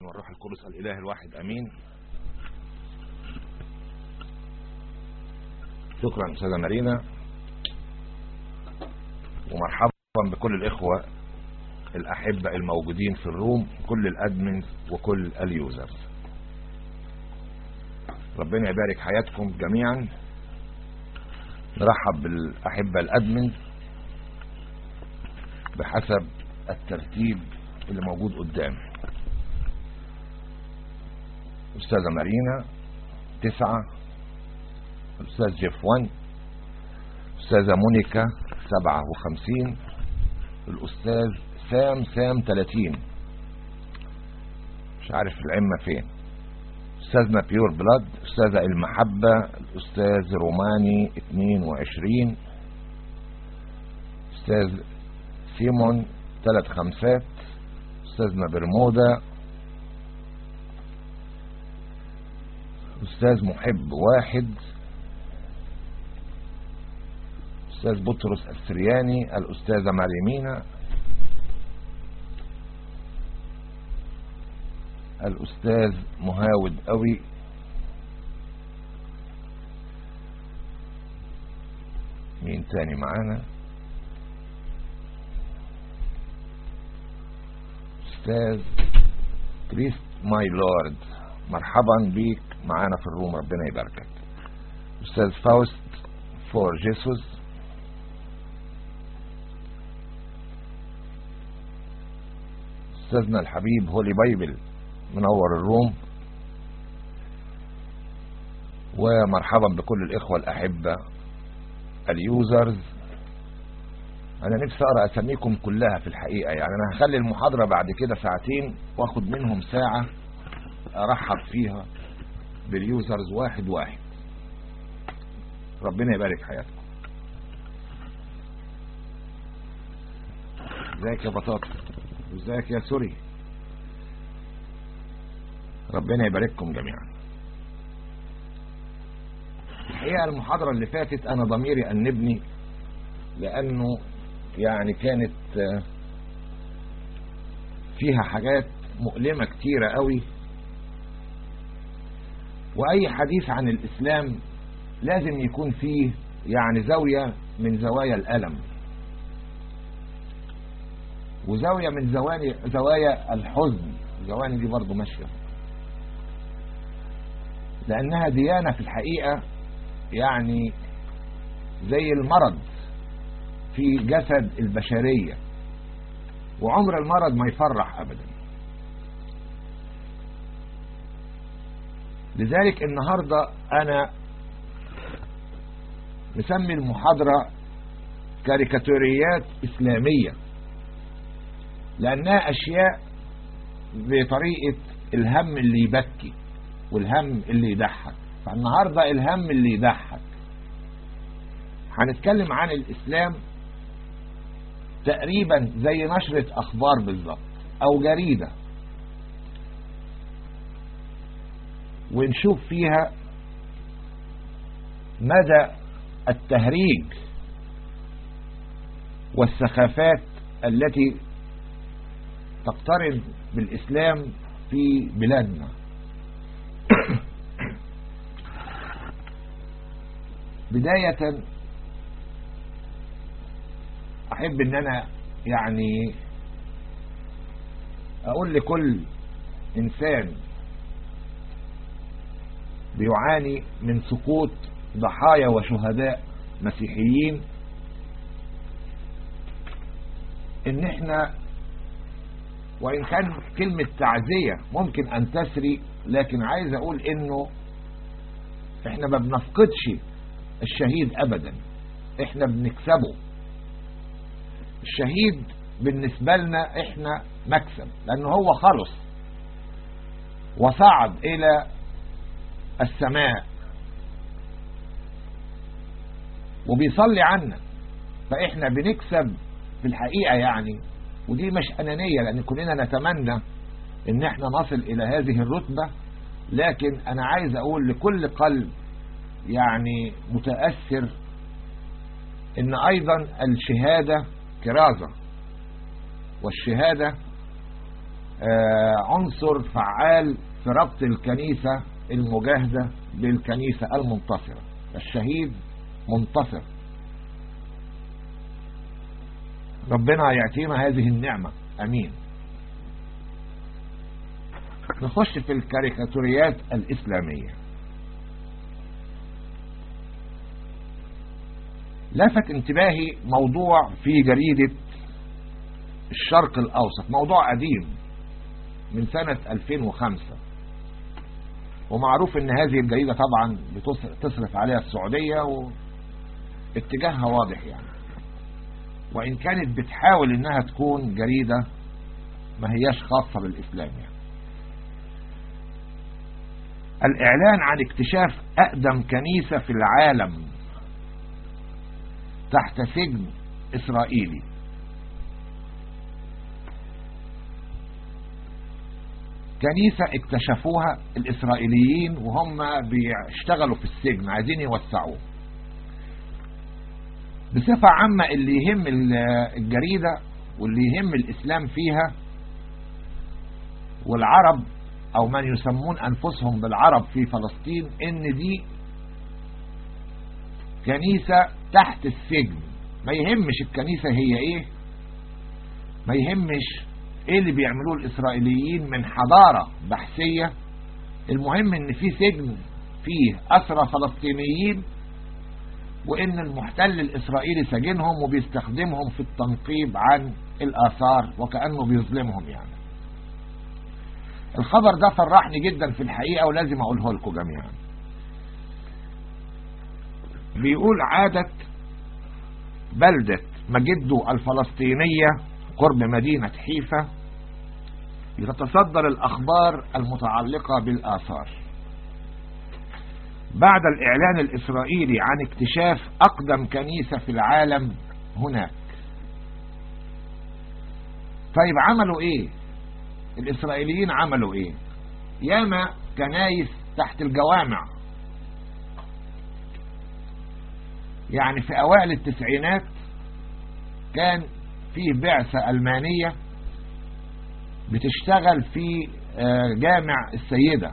والروح القدس الإله الواحد أمين شكرا أستاذة مارينا ومرحبا بكل الإخوة الأحبة الموجودين في الروم كل الأدمنز وكل اليوزرز ربنا يبارك حياتكم جميعا نرحب بالأحبة الأدمنز بحسب الترتيب اللي موجود قدامي أستاذة مارينا تسعة الأستاذ جيف وان أستاذة مونيكا سبعة وخمسين الأستاذ سام سام تلاتين مش عارف العمة فين أستاذنا بيور بلاد أستاذة المحبة الأستاذ روماني اتنين وعشرين أستاذ سيمون ثلاث خمسات أستاذنا برمودا أستاذ محب واحد أستاذ بطرس السرياني الأستاذة مريمينا الأستاذ مهاود قوي مين تاني معانا أستاذ كريست ماي لورد مرحبا بيك معانا في الروم ربنا يباركك أستاذ فاوست فور جيسوس أستاذنا الحبيب هولي بايبل منور الروم ومرحبا بكل الإخوة الأحبة اليوزرز أنا نفسي أقرأ أساميكم كلها في الحقيقة يعني أنا هخلي المحاضرة بعد كده ساعتين واخد منهم ساعة أرحب فيها باليوزرز واحد واحد ربنا يبارك حياتكم ازيك يا بطاطا ازيك يا سوري ربنا يبارككم جميعا الحقيقة المحاضرة اللي فاتت انا ضميري انبني لانه يعني كانت فيها حاجات مؤلمة كتيرة قوي واي حديث عن الاسلام لازم يكون فيه يعني زاوية من زوايا الالم وزاوية من زوايا زوايا الحزن زواني دي برضو ماشية لانها ديانة في الحقيقة يعني زي المرض في جسد البشرية وعمر المرض ما يفرح ابدا لذلك النهاردة انا مسمي المحاضرة كاريكاتوريات اسلامية لانها اشياء بطريقة الهم اللي يبكي والهم اللي يضحك فالنهاردة الهم اللي يضحك هنتكلم عن الاسلام تقريبا زي نشرة اخبار بالظبط او جريدة ونشوف فيها مدى التهريج والسخافات التي تقترب بالإسلام في بلادنا بداية أحب أن أنا يعني أقول لكل إنسان بيعاني من سقوط ضحايا وشهداء مسيحيين ان احنا وان كان كلمة تعزية ممكن ان تسري لكن عايز اقول انه احنا ما بنفقدش الشهيد ابدا احنا بنكسبه الشهيد بالنسبة لنا احنا مكسب لانه هو خلص وصعد الى السماء وبيصلي عنا فاحنا بنكسب في الحقيقة يعني ودي مش أنانية لأن كلنا نتمنى ان احنا نصل الى هذه الرتبة لكن انا عايز اقول لكل قلب يعني متأثر ان ايضا الشهادة كرازة والشهادة عنصر فعال في ربط الكنيسة المجاهدة بالكنيسة المنتصرة الشهيد منتصر ربنا يعطينا هذه النعمة أمين نخش في الكاريكاتوريات الإسلامية لفت انتباهي موضوع في جريدة الشرق الأوسط موضوع قديم من سنة 2005 ومعروف ان هذه الجريدة طبعا بتصرف عليها السعودية واتجاهها واضح يعني وان كانت بتحاول انها تكون جريدة ما هياش خاصة بالاسلام يعني الاعلان عن اكتشاف اقدم كنيسة في العالم تحت سجن اسرائيلي كنيسة اكتشفوها الإسرائيليين وهم بيشتغلوا في السجن عايزين يوسعوه بصفة عامة اللي يهم الجريدة واللي يهم الإسلام فيها والعرب أو من يسمون أنفسهم بالعرب في فلسطين إن دي كنيسة تحت السجن ما يهمش الكنيسة هي إيه ما يهمش ايه اللي بيعملوه الاسرائيليين من حضارة بحثية المهم ان في سجن فيه اسرى فلسطينيين وان المحتل الاسرائيلي سجنهم وبيستخدمهم في التنقيب عن الاثار وكأنه بيظلمهم يعني الخبر ده فرحني جدا في الحقيقة ولازم اقوله لكم جميعا بيقول عادة بلدة مجدو الفلسطينية قرب مدينة حيفا يتصدر الأخبار المتعلقة بالآثار بعد الإعلان الإسرائيلي عن اكتشاف أقدم كنيسة في العالم هناك طيب عملوا إيه الإسرائيليين عملوا إيه ياما كنايس تحت الجوامع يعني في أوائل التسعينات كان فيه بعثة ألمانية بتشتغل في جامع السيدة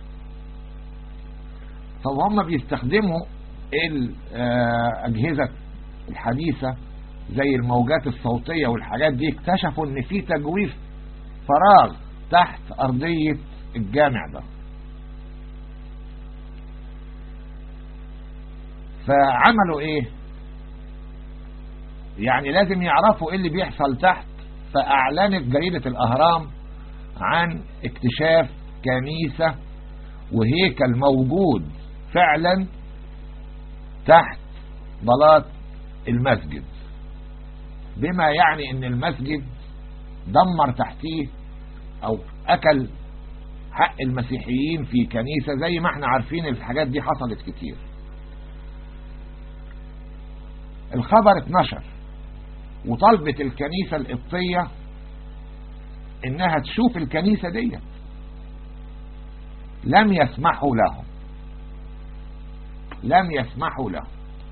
طب هم بيستخدموا الأجهزة الحديثة زي الموجات الصوتية والحاجات دي اكتشفوا ان في تجويف فراغ تحت أرضية الجامع ده فعملوا ايه يعني لازم يعرفوا ايه اللي بيحصل تحت فاعلنت جريدة الاهرام عن اكتشاف كنيسة وهيكل موجود فعلا تحت بلاط المسجد بما يعني ان المسجد دمر تحتيه او اكل حق المسيحيين في كنيسة زي ما احنا عارفين الحاجات دي حصلت كتير الخبر اتنشر وطلبت الكنيسة القبطية انها تشوف الكنيسة دي لم يسمحوا لهم لم يسمحوا لهم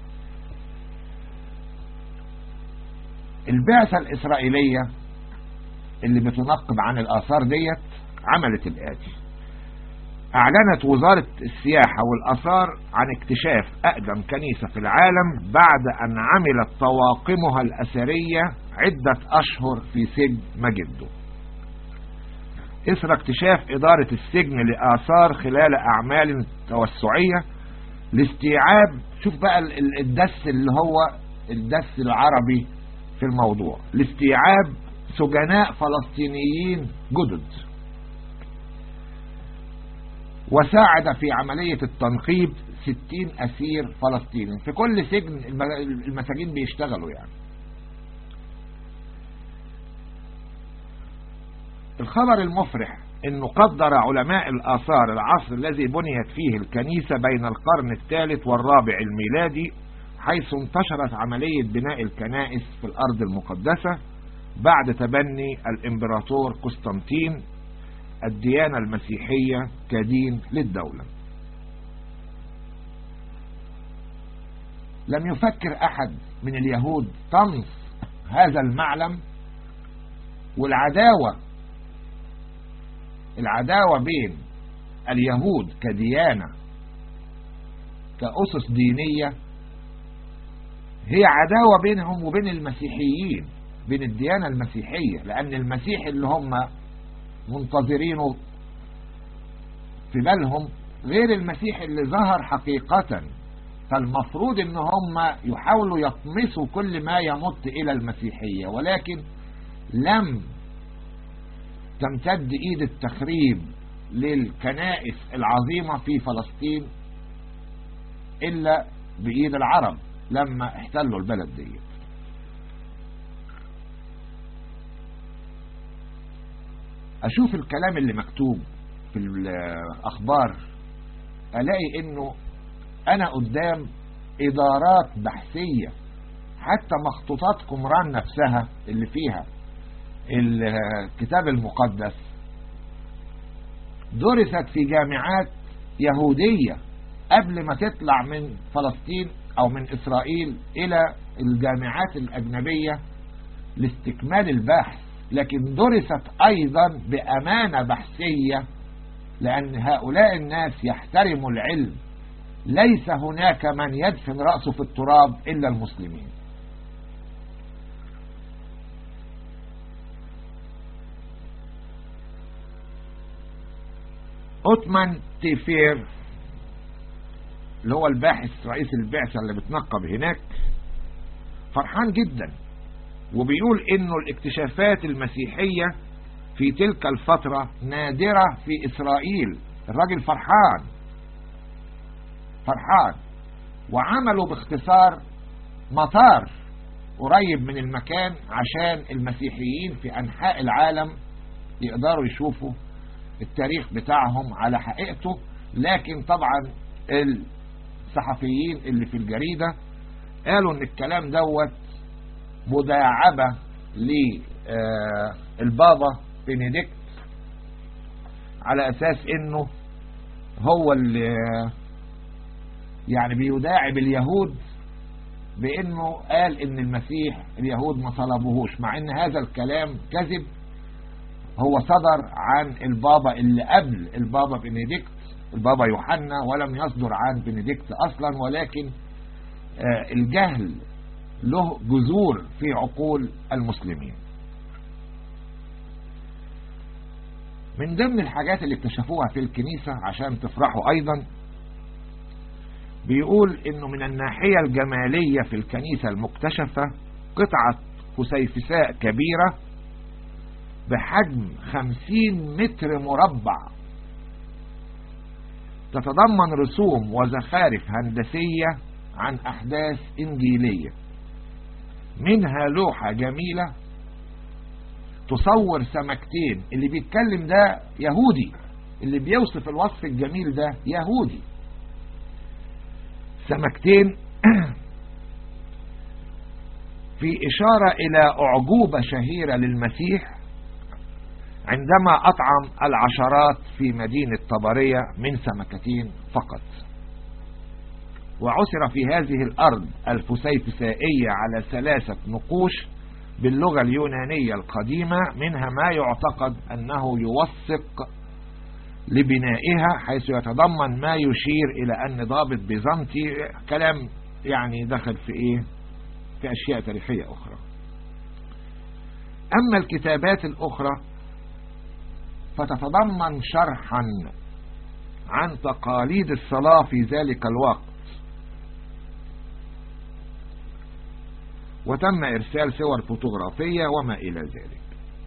البعثة الإسرائيلية اللي بتنقب عن الآثار ديت عملت الآتي أعلنت وزارة السياحة والآثار عن اكتشاف أقدم كنيسة في العالم بعد أن عملت طواقمها الأثرية عدة أشهر في سجن مجدو إثر اكتشاف إدارة السجن لآثار خلال أعمال توسعية لاستيعاب شوف بقى الدس اللي هو الدس العربي في الموضوع لاستيعاب سجناء فلسطينيين جدد وساعد في عملية التنقيب 60 أسير فلسطيني في كل سجن المساجين بيشتغلوا يعني الخبر المفرح انه قدر علماء الآثار العصر الذي بنيت فيه الكنيسة بين القرن الثالث والرابع الميلادي حيث انتشرت عملية بناء الكنائس في الأرض المقدسة بعد تبني الإمبراطور قسطنطين الديانة المسيحية كدين للدولة لم يفكر أحد من اليهود طمس هذا المعلم والعداوة العداوة بين اليهود كديانة كأسس دينية هي عداوة بينهم وبين المسيحيين بين الديانة المسيحية لأن المسيح اللي هم منتظرينه في بالهم غير المسيح اللي ظهر حقيقة فالمفروض ان هم يحاولوا يطمسوا كل ما يمت الى المسيحية ولكن لم تمتد ايد التخريب للكنائس العظيمة في فلسطين الا بايد العرب لما احتلوا البلد دي اشوف الكلام اللي مكتوب في الاخبار الاقي انه انا قدام ادارات بحثية حتى مخطوطات قمران نفسها اللي فيها الكتاب المقدس درست في جامعات يهودية قبل ما تطلع من فلسطين او من اسرائيل الى الجامعات الاجنبية لاستكمال البحث لكن درست ايضا بامانة بحثية لان هؤلاء الناس يحترموا العلم ليس هناك من يدفن رأسه في التراب إلا المسلمين أوتمان تيفير اللي هو الباحث رئيس البعثة اللي بتنقب هناك فرحان جدا وبيقول انه الاكتشافات المسيحية في تلك الفترة نادرة في اسرائيل الراجل فرحان فرحان وعملوا باختصار مطار قريب من المكان عشان المسيحيين في انحاء العالم يقدروا يشوفوا التاريخ بتاعهم على حقيقته لكن طبعا الصحفيين اللي في الجريدة قالوا ان الكلام دوت مداعبة للبابا بنديكت على اساس انه هو اللي يعني بيداعب اليهود بانه قال ان المسيح اليهود ما طلبوهوش مع ان هذا الكلام كذب هو صدر عن البابا اللي قبل البابا بنديكت البابا يوحنا ولم يصدر عن بنديكت اصلا ولكن الجهل له جذور في عقول المسلمين من ضمن الحاجات اللي اكتشفوها في الكنيسة عشان تفرحوا ايضا بيقول انه من الناحية الجمالية في الكنيسة المكتشفة قطعة فسيفساء كبيرة بحجم خمسين متر مربع تتضمن رسوم وزخارف هندسية عن احداث انجيلية منها لوحة جميلة تصور سمكتين اللي بيتكلم ده يهودي اللي بيوصف الوصف الجميل ده يهودي سمكتين في إشارة إلى أعجوبة شهيرة للمسيح عندما أطعم العشرات في مدينة طبرية من سمكتين فقط وعثر في هذه الأرض الفسيفسائية على ثلاثة نقوش باللغة اليونانية القديمة منها ما يعتقد أنه يوثق لبنائها حيث يتضمن ما يشير إلى أن ضابط بيزنطي كلام يعني دخل في إيه في أشياء تاريخية أخرى أما الكتابات الأخرى فتتضمن شرحا عن تقاليد الصلاة في ذلك الوقت وتم إرسال صور فوتوغرافية وما إلى ذلك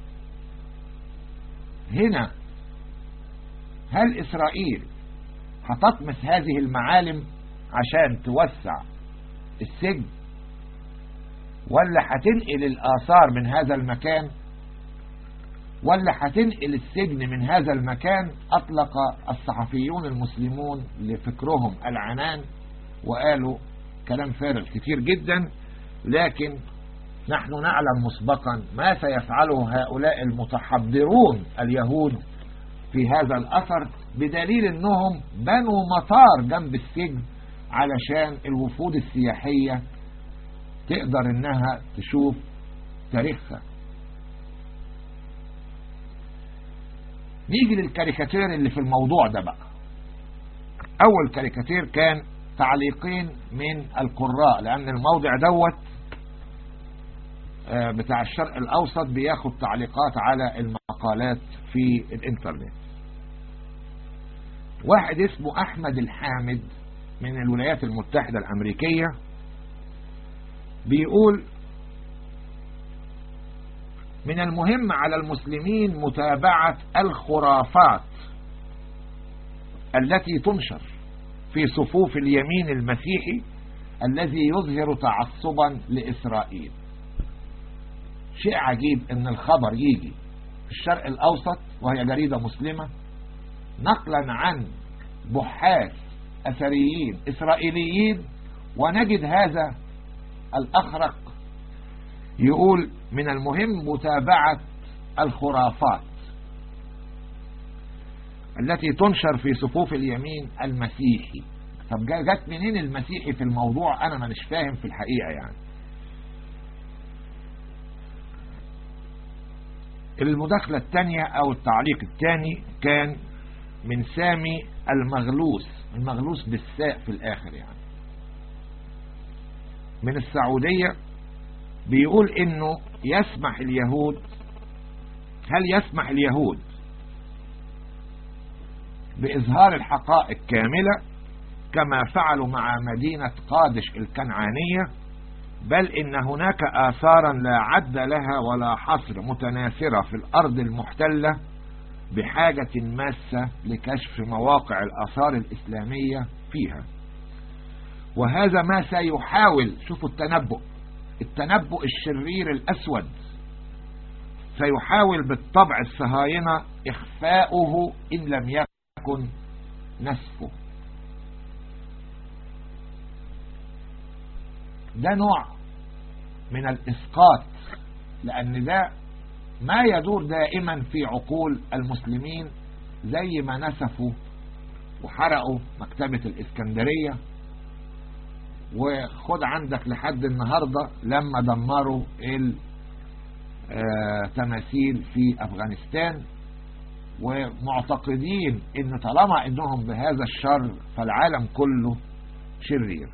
هنا هل إسرائيل هتطمس هذه المعالم عشان توسع السجن ولا هتنقل الآثار من هذا المكان ولا هتنقل السجن من هذا المكان أطلق الصحفيون المسلمون لفكرهم العنان وقالوا كلام فارغ كتير جدا لكن نحن نعلم مسبقا ما سيفعله هؤلاء المتحضرون اليهود في هذا الأثر بدليل أنهم بنوا مطار جنب السجن علشان الوفود السياحية تقدر أنها تشوف تاريخها نيجي للكاريكاتير اللي في الموضوع ده بقى اول كاريكاتير كان تعليقين من القراء لان الموضع دوت بتاع الشرق الاوسط بياخد تعليقات على المقالات في الانترنت واحد اسمه احمد الحامد من الولايات المتحدة الامريكية بيقول من المهم على المسلمين متابعة الخرافات التي تنشر في صفوف اليمين المسيحي الذي يظهر تعصبا لإسرائيل شيء عجيب ان الخبر يجي في الشرق الاوسط وهي جريدة مسلمة نقلا عن بحاث اثريين اسرائيليين ونجد هذا الاخرق يقول من المهم متابعة الخرافات التي تنشر في صفوف اليمين المسيحي طب جت منين المسيحي في الموضوع انا مش فاهم في الحقيقة يعني المداخلة الثانية او التعليق الثاني كان من سامي المغلوس المغلوس بالساء في الاخر يعني من السعودية بيقول انه يسمح اليهود هل يسمح اليهود باظهار الحقائق كاملة كما فعلوا مع مدينة قادش الكنعانية بل ان هناك اثارا لا عد لها ولا حصر متناثرة في الارض المحتلة بحاجة ماسة لكشف مواقع الاثار الاسلامية فيها وهذا ما سيحاول شوفوا التنبؤ التنبؤ الشرير الاسود سيحاول بالطبع الصهاينة اخفاؤه ان لم يكن نسفه ده نوع من الاسقاط لان ده ما يدور دائما في عقول المسلمين زي ما نسفوا وحرقوا مكتبة الاسكندرية وخد عندك لحد النهاردة لما دمروا التماثيل في افغانستان ومعتقدين ان طالما انهم بهذا الشر فالعالم كله شرير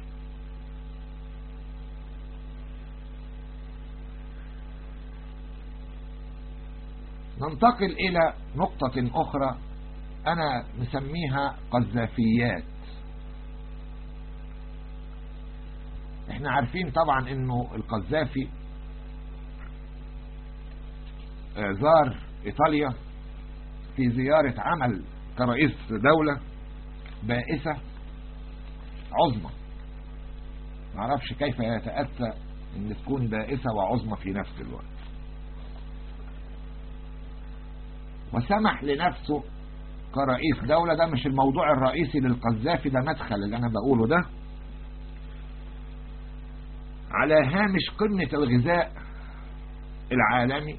ننتقل الى نقطة اخرى انا مسميها قذافيات احنا عارفين طبعا انه القذافي زار ايطاليا في زيارة عمل كرئيس دولة بائسة عظمى معرفش كيف يتأتى ان تكون بائسة وعظمى في نفس الوقت وسمح لنفسه كرئيس دولة ده مش الموضوع الرئيسي للقذافي ده مدخل اللي انا بقوله ده على هامش قمة الغذاء العالمي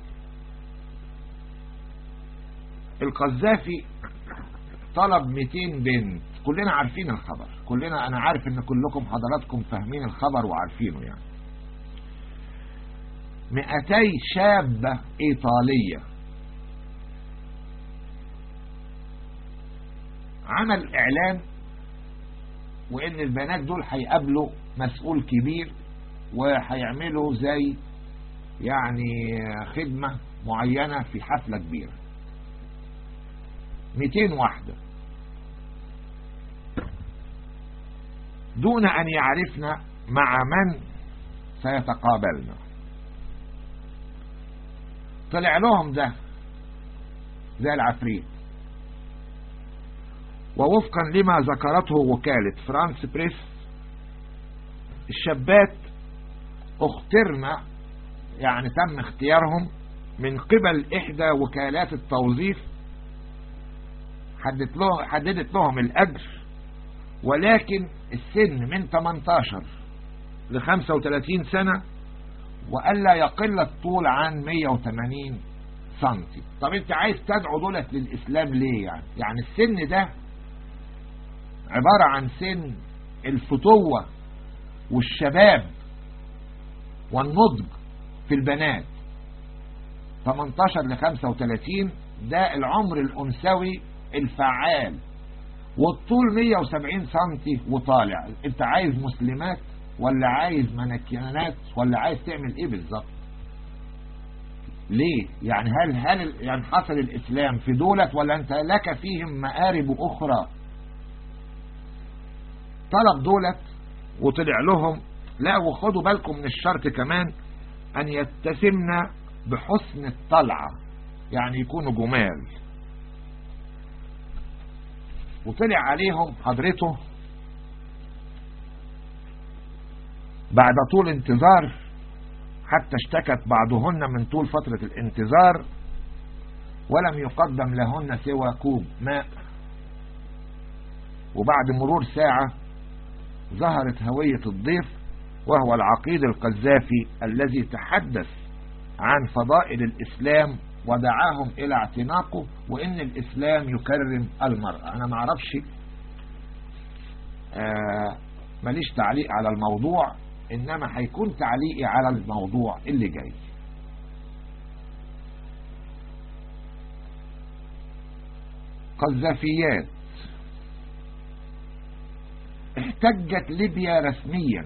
القذافي طلب 200 بنت كلنا عارفين الخبر كلنا انا عارف ان كلكم حضراتكم فاهمين الخبر وعارفينه يعني 200 شابة ايطالية عمل اعلان وان البنات دول هيقابلوا مسؤول كبير وهيعملوا زي يعني خدمة معينة في حفلة كبيرة 200 واحدة دون أن يعرفنا مع من سيتقابلنا طلع لهم ده زي العفريت ووفقا لما ذكرته وكالة فرانس بريس الشابات اخترنا يعني تم اختيارهم من قبل احدى وكالات التوظيف حددت لهم, حددت لهم الاجر ولكن السن من 18 ل 35 سنة وألا يقل الطول عن 180 سنتي طب انت عايز تدعو دولت للإسلام ليه يعني يعني السن ده عبارة عن سن الفتوة والشباب والنضج في البنات 18 ل 35 ده العمر الأنثوي الفعال والطول 170 سنتي وطالع انت عايز مسلمات ولا عايز منكنات ولا عايز تعمل ايه بالظبط ليه يعني هل هل ينحصر يعني الاسلام في دولة ولا انت لك فيهم مآرب اخرى طلب دولة وطلع لهم لا وخدوا بالكم من الشرط كمان ان يتسمن بحسن الطلعة يعني يكونوا جمال وطلع عليهم حضرته بعد طول انتظار حتى اشتكت بعضهن من طول فترة الانتظار ولم يقدم لهن سوى كوب ماء وبعد مرور ساعة ظهرت هوية الضيف وهو العقيد القذافي الذي تحدث عن فضائل الإسلام ودعاهم إلى اعتناقه وإن الإسلام يكرم المرأة أنا ما اعرفش آه ماليش تعليق على الموضوع إنما هيكون تعليقي على الموضوع اللي جاي قذافيات احتجت ليبيا رسميا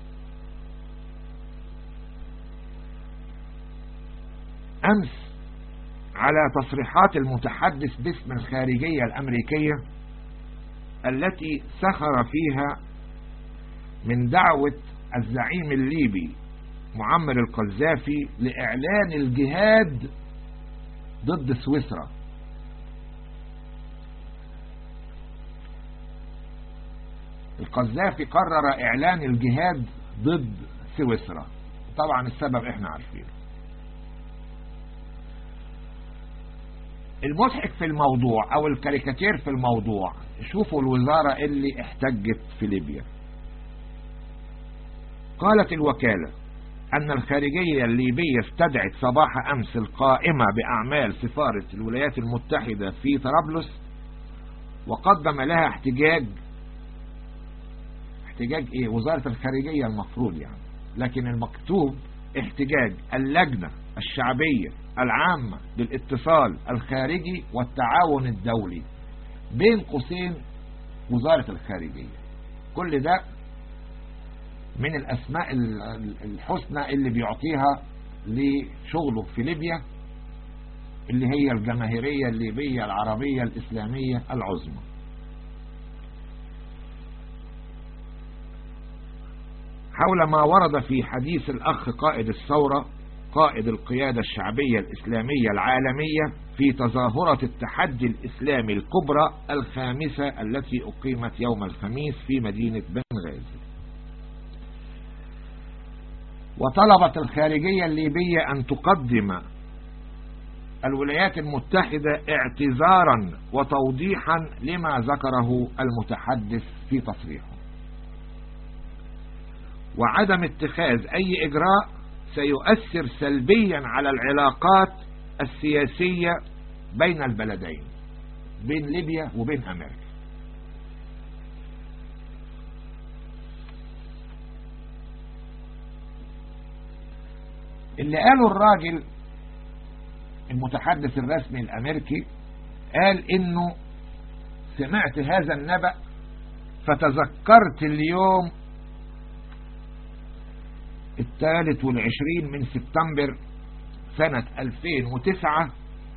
أمس على تصريحات المتحدث باسم الخارجية الأمريكية التي سخر فيها من دعوة الزعيم الليبي معمر القذافي لإعلان الجهاد ضد سويسرا القذافي قرر إعلان الجهاد ضد سويسرا طبعا السبب احنا عارفينه المضحك في الموضوع او الكاريكاتير في الموضوع شوفوا الوزارة اللي احتجت في ليبيا قالت الوكالة أن الخارجية الليبية استدعت صباح أمس القائمة بأعمال سفارة الولايات المتحدة في طرابلس وقدم لها احتجاج احتجاج ايه وزارة الخارجية المفروض يعني لكن المكتوب احتجاج اللجنة الشعبية العامة للاتصال الخارجي والتعاون الدولي بين قوسين وزارة الخارجية كل ده من الأسماء الحسنى اللي بيعطيها لشغله في ليبيا اللي هي الجماهيرية الليبية العربية الإسلامية العظمى حول ما ورد في حديث الأخ قائد الثورة قائد القيادة الشعبية الإسلامية العالمية في تظاهرة التحدي الإسلامي الكبرى الخامسة التي أقيمت يوم الخميس في مدينة بنغازي وطلبت الخارجية الليبية أن تقدم الولايات المتحدة اعتذارا وتوضيحا لما ذكره المتحدث في تصريحه وعدم اتخاذ أي إجراء سيؤثر سلبيا على العلاقات السياسية بين البلدين بين ليبيا وبين أمريكا اللي قاله الراجل المتحدث الرسمي الأمريكي قال إنه سمعت هذا النبأ فتذكرت اليوم الثالث والعشرين من سبتمبر سنة 2009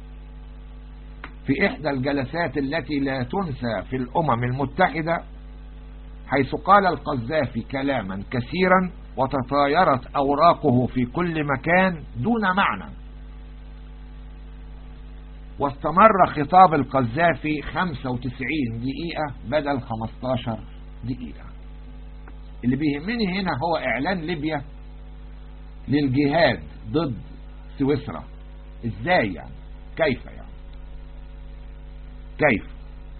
في إحدى الجلسات التي لا تنسى في الأمم المتحدة حيث قال القذافي كلاما كثيرا وتطايرت أوراقه في كل مكان دون معنى واستمر خطاب القذافي 95 دقيقة بدل 15 دقيقة اللي بيهمني هنا هو إعلان ليبيا للجهاد ضد سويسرا ازاي يعني كيف يعني كيف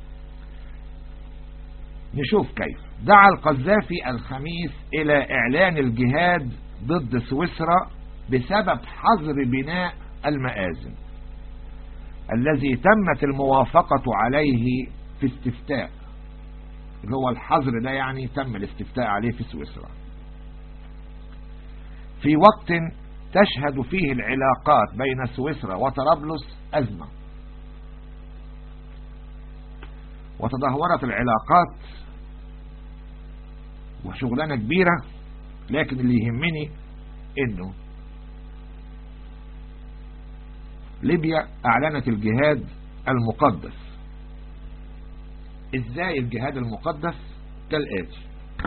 نشوف كيف دعا القذافي الخميس الى اعلان الجهاد ضد سويسرا بسبب حظر بناء المآذن الذي تمت الموافقة عليه في استفتاء اللي هو الحظر ده يعني تم الاستفتاء عليه في سويسرا في وقت تشهد فيه العلاقات بين سويسرا وطرابلس أزمة وتدهورت العلاقات وشغلانة كبيرة لكن اللي يهمني انه ليبيا اعلنت الجهاد المقدس ازاي الجهاد المقدس كالآتي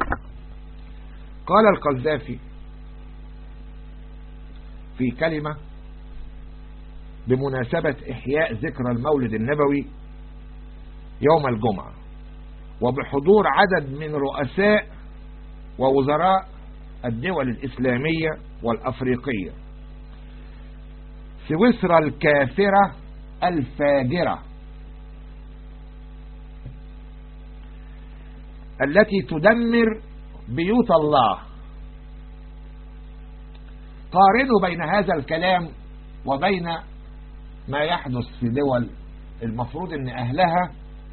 قال القذافي في كلمة بمناسبة إحياء ذكرى المولد النبوي يوم الجمعة وبحضور عدد من رؤساء ووزراء الدول الإسلامية والأفريقية سويسرا الكافرة الفاجرة التي تدمر بيوت الله قارنوا بين هذا الكلام وبين ما يحدث في دول المفروض ان اهلها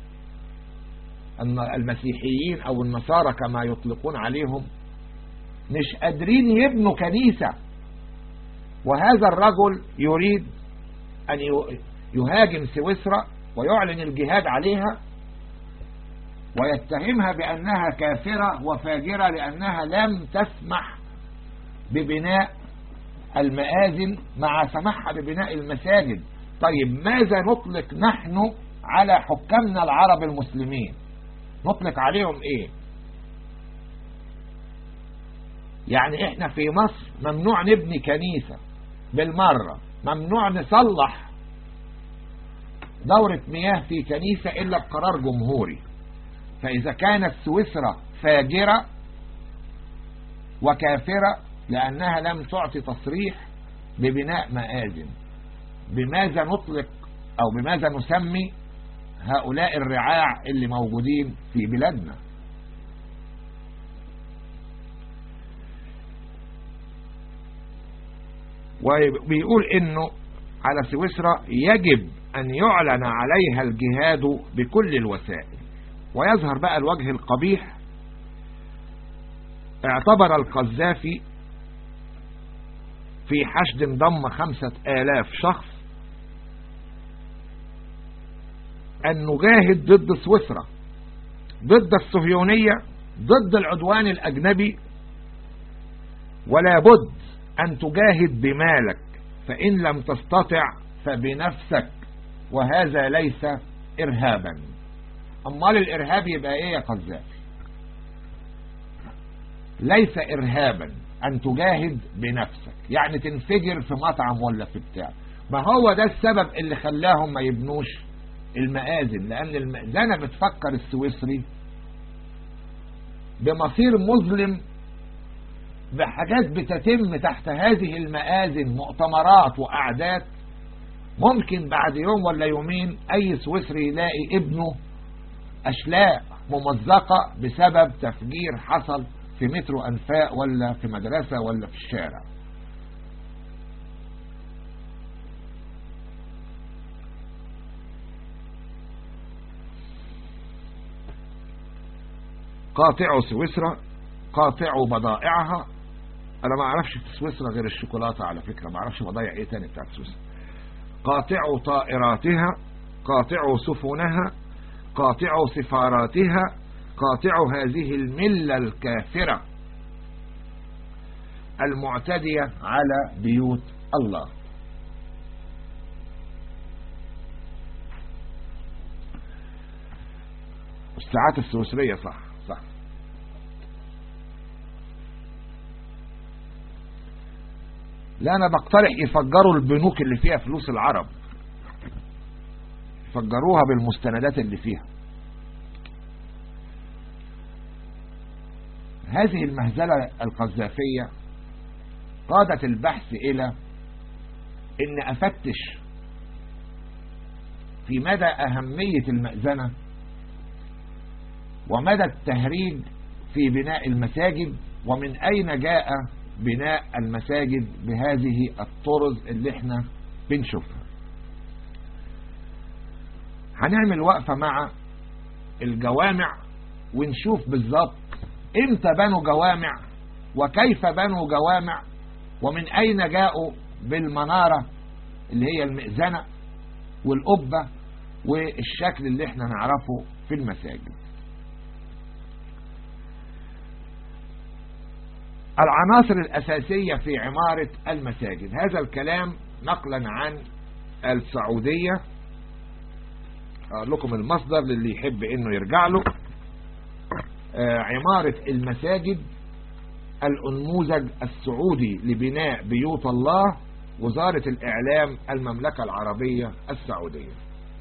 المسيحيين او النصارى كما يطلقون عليهم مش قادرين يبنوا كنيسة وهذا الرجل يريد ان يهاجم سويسرا ويعلن الجهاد عليها ويتهمها بأنها كافرة وفاجرة لأنها لم تسمح ببناء المآذن مع سماحها ببناء المساجد طيب ماذا نطلق نحن على حكامنا العرب المسلمين نطلق عليهم ايه يعني احنا في مصر ممنوع نبني كنيسة بالمرة ممنوع نصلح دورة مياه في كنيسة إلا بقرار جمهوري فإذا كانت سويسرا فاجرة وكافرة لأنها لم تعطي تصريح ببناء مآذن بماذا نطلق أو بماذا نسمي هؤلاء الرعاع اللي موجودين في بلادنا وبيقول انه على سويسرا يجب ان يعلن عليها الجهاد بكل الوسائل ويظهر بقى الوجه القبيح اعتبر القذافي في حشد انضم خمسة آلاف شخص أن نجاهد ضد سويسرا ضد الصهيونية ضد العدوان الأجنبي ولا بد أن تجاهد بمالك فإن لم تستطع فبنفسك وهذا ليس إرهابا أمال الإرهاب يبقى إيه يا قذافي ليس إرهابا أن تجاهد بنفسك يعني تنفجر في مطعم ولا في بتاع ما هو ده السبب اللي خلاهم ما يبنوش المآذن لأن المأذنة بتفكر السويسري بمصير مظلم بحاجات بتتم تحت هذه المآذن مؤتمرات وأعداد ممكن بعد يوم ولا يومين أي سويسري يلاقي ابنه أشلاء ممزقة بسبب تفجير حصل في مترو أنفاق ولا في مدرسة ولا في الشارع قاطعوا سويسرا قاطعوا بضائعها انا ما اعرفش في سويسرا غير الشوكولاته على فكره ما اعرفش بضايع ايه تاني بتاعت سويسرا قاطعوا طائراتها قاطعوا سفنها قاطعوا سفاراتها قاطعوا هذه المله الكافره المعتديه على بيوت الله الساعات السويسريه صح صح لا انا بقترح يفجروا البنوك اللي فيها فلوس العرب يفجروها بالمستندات اللي فيها هذه المهزلة القذافية قادت البحث الى ان افتش في مدى اهمية المأذنة ومدى التهريج في بناء المساجد ومن اين جاء بناء المساجد بهذه الطرز اللي احنا بنشوفها هنعمل وقفة مع الجوامع ونشوف بالظبط امتى بنوا جوامع وكيف بنوا جوامع ومن اين جاءوا بالمنارة اللي هي المئذنة والقبة والشكل اللي احنا نعرفه في المساجد العناصر الأساسية في عمارة المساجد هذا الكلام نقلا عن السعودية أقول لكم المصدر للي يحب انه يرجع له عمارة المساجد الأنموذج السعودي لبناء بيوت الله وزارة الإعلام المملكة العربية السعودية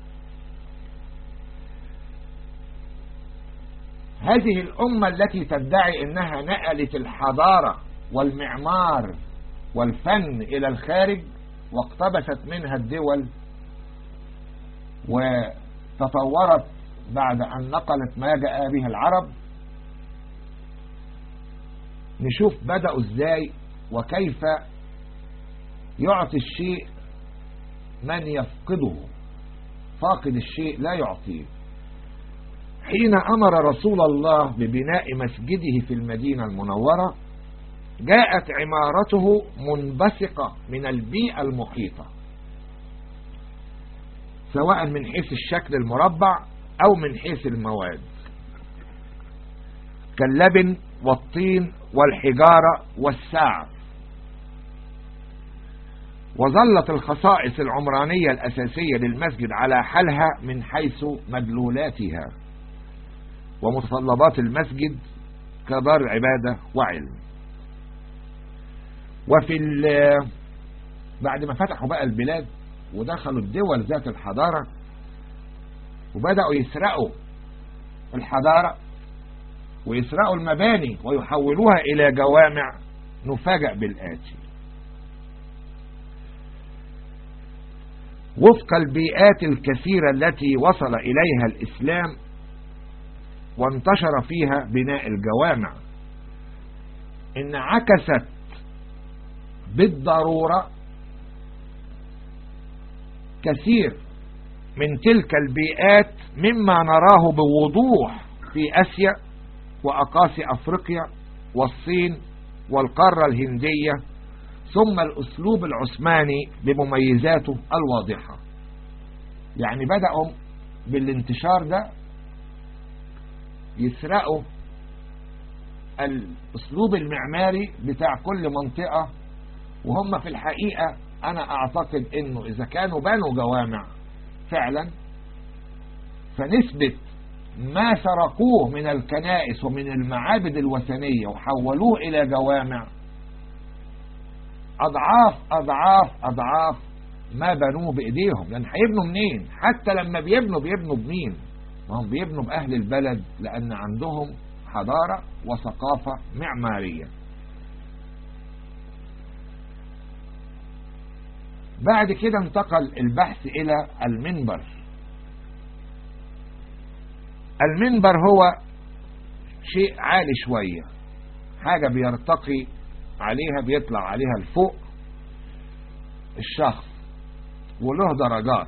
هذه الأمة التي تدعي أنها نقلت الحضارة والمعمار والفن إلى الخارج واقتبست منها الدول وتطورت بعد أن نقلت ما جاء به العرب نشوف بدأوا ازاي وكيف يعطي الشيء من يفقده فاقد الشيء لا يعطيه حين أمر رسول الله ببناء مسجده في المدينة المنورة جاءت عمارته منبثقة من البيئة المحيطة سواء من حيث الشكل المربع أو من حيث المواد كاللبن والطين والحجارة والسعر وظلت الخصائص العمرانية الأساسية للمسجد على حالها من حيث مدلولاتها ومتطلبات المسجد كدار عبادة وعلم وفي بعد ما فتحوا بقى البلاد ودخلوا الدول ذات الحضارة وبدأوا يسرقوا الحضارة ويسرقوا المباني ويحولوها إلى جوامع نفاجأ بالآتي وفق البيئات الكثيرة التي وصل إليها الإسلام وانتشر فيها بناء الجوامع إن عكست بالضرورة كثير من تلك البيئات مما نراه بوضوح في أسيا وأقاصي أفريقيا والصين والقارة الهندية ثم الأسلوب العثماني بمميزاته الواضحة يعني بدأوا بالانتشار ده يسرقوا الأسلوب المعماري بتاع كل منطقة وهم في الحقيقة أنا أعتقد أنه إذا كانوا بنوا جوامع فعلا فنسبة ما سرقوه من الكنائس ومن المعابد الوثنية وحولوه إلى جوامع أضعاف أضعاف أضعاف ما بنوه بإيديهم لأن هيبنوا منين حتى لما بيبنوا بيبنوا بمين ما هم بيبنوا بأهل البلد لأن عندهم حضارة وثقافة معمارية بعد كده انتقل البحث إلى المنبر المنبر هو شيء عالي شوية حاجة بيرتقي عليها بيطلع عليها لفوق الشخص وله درجات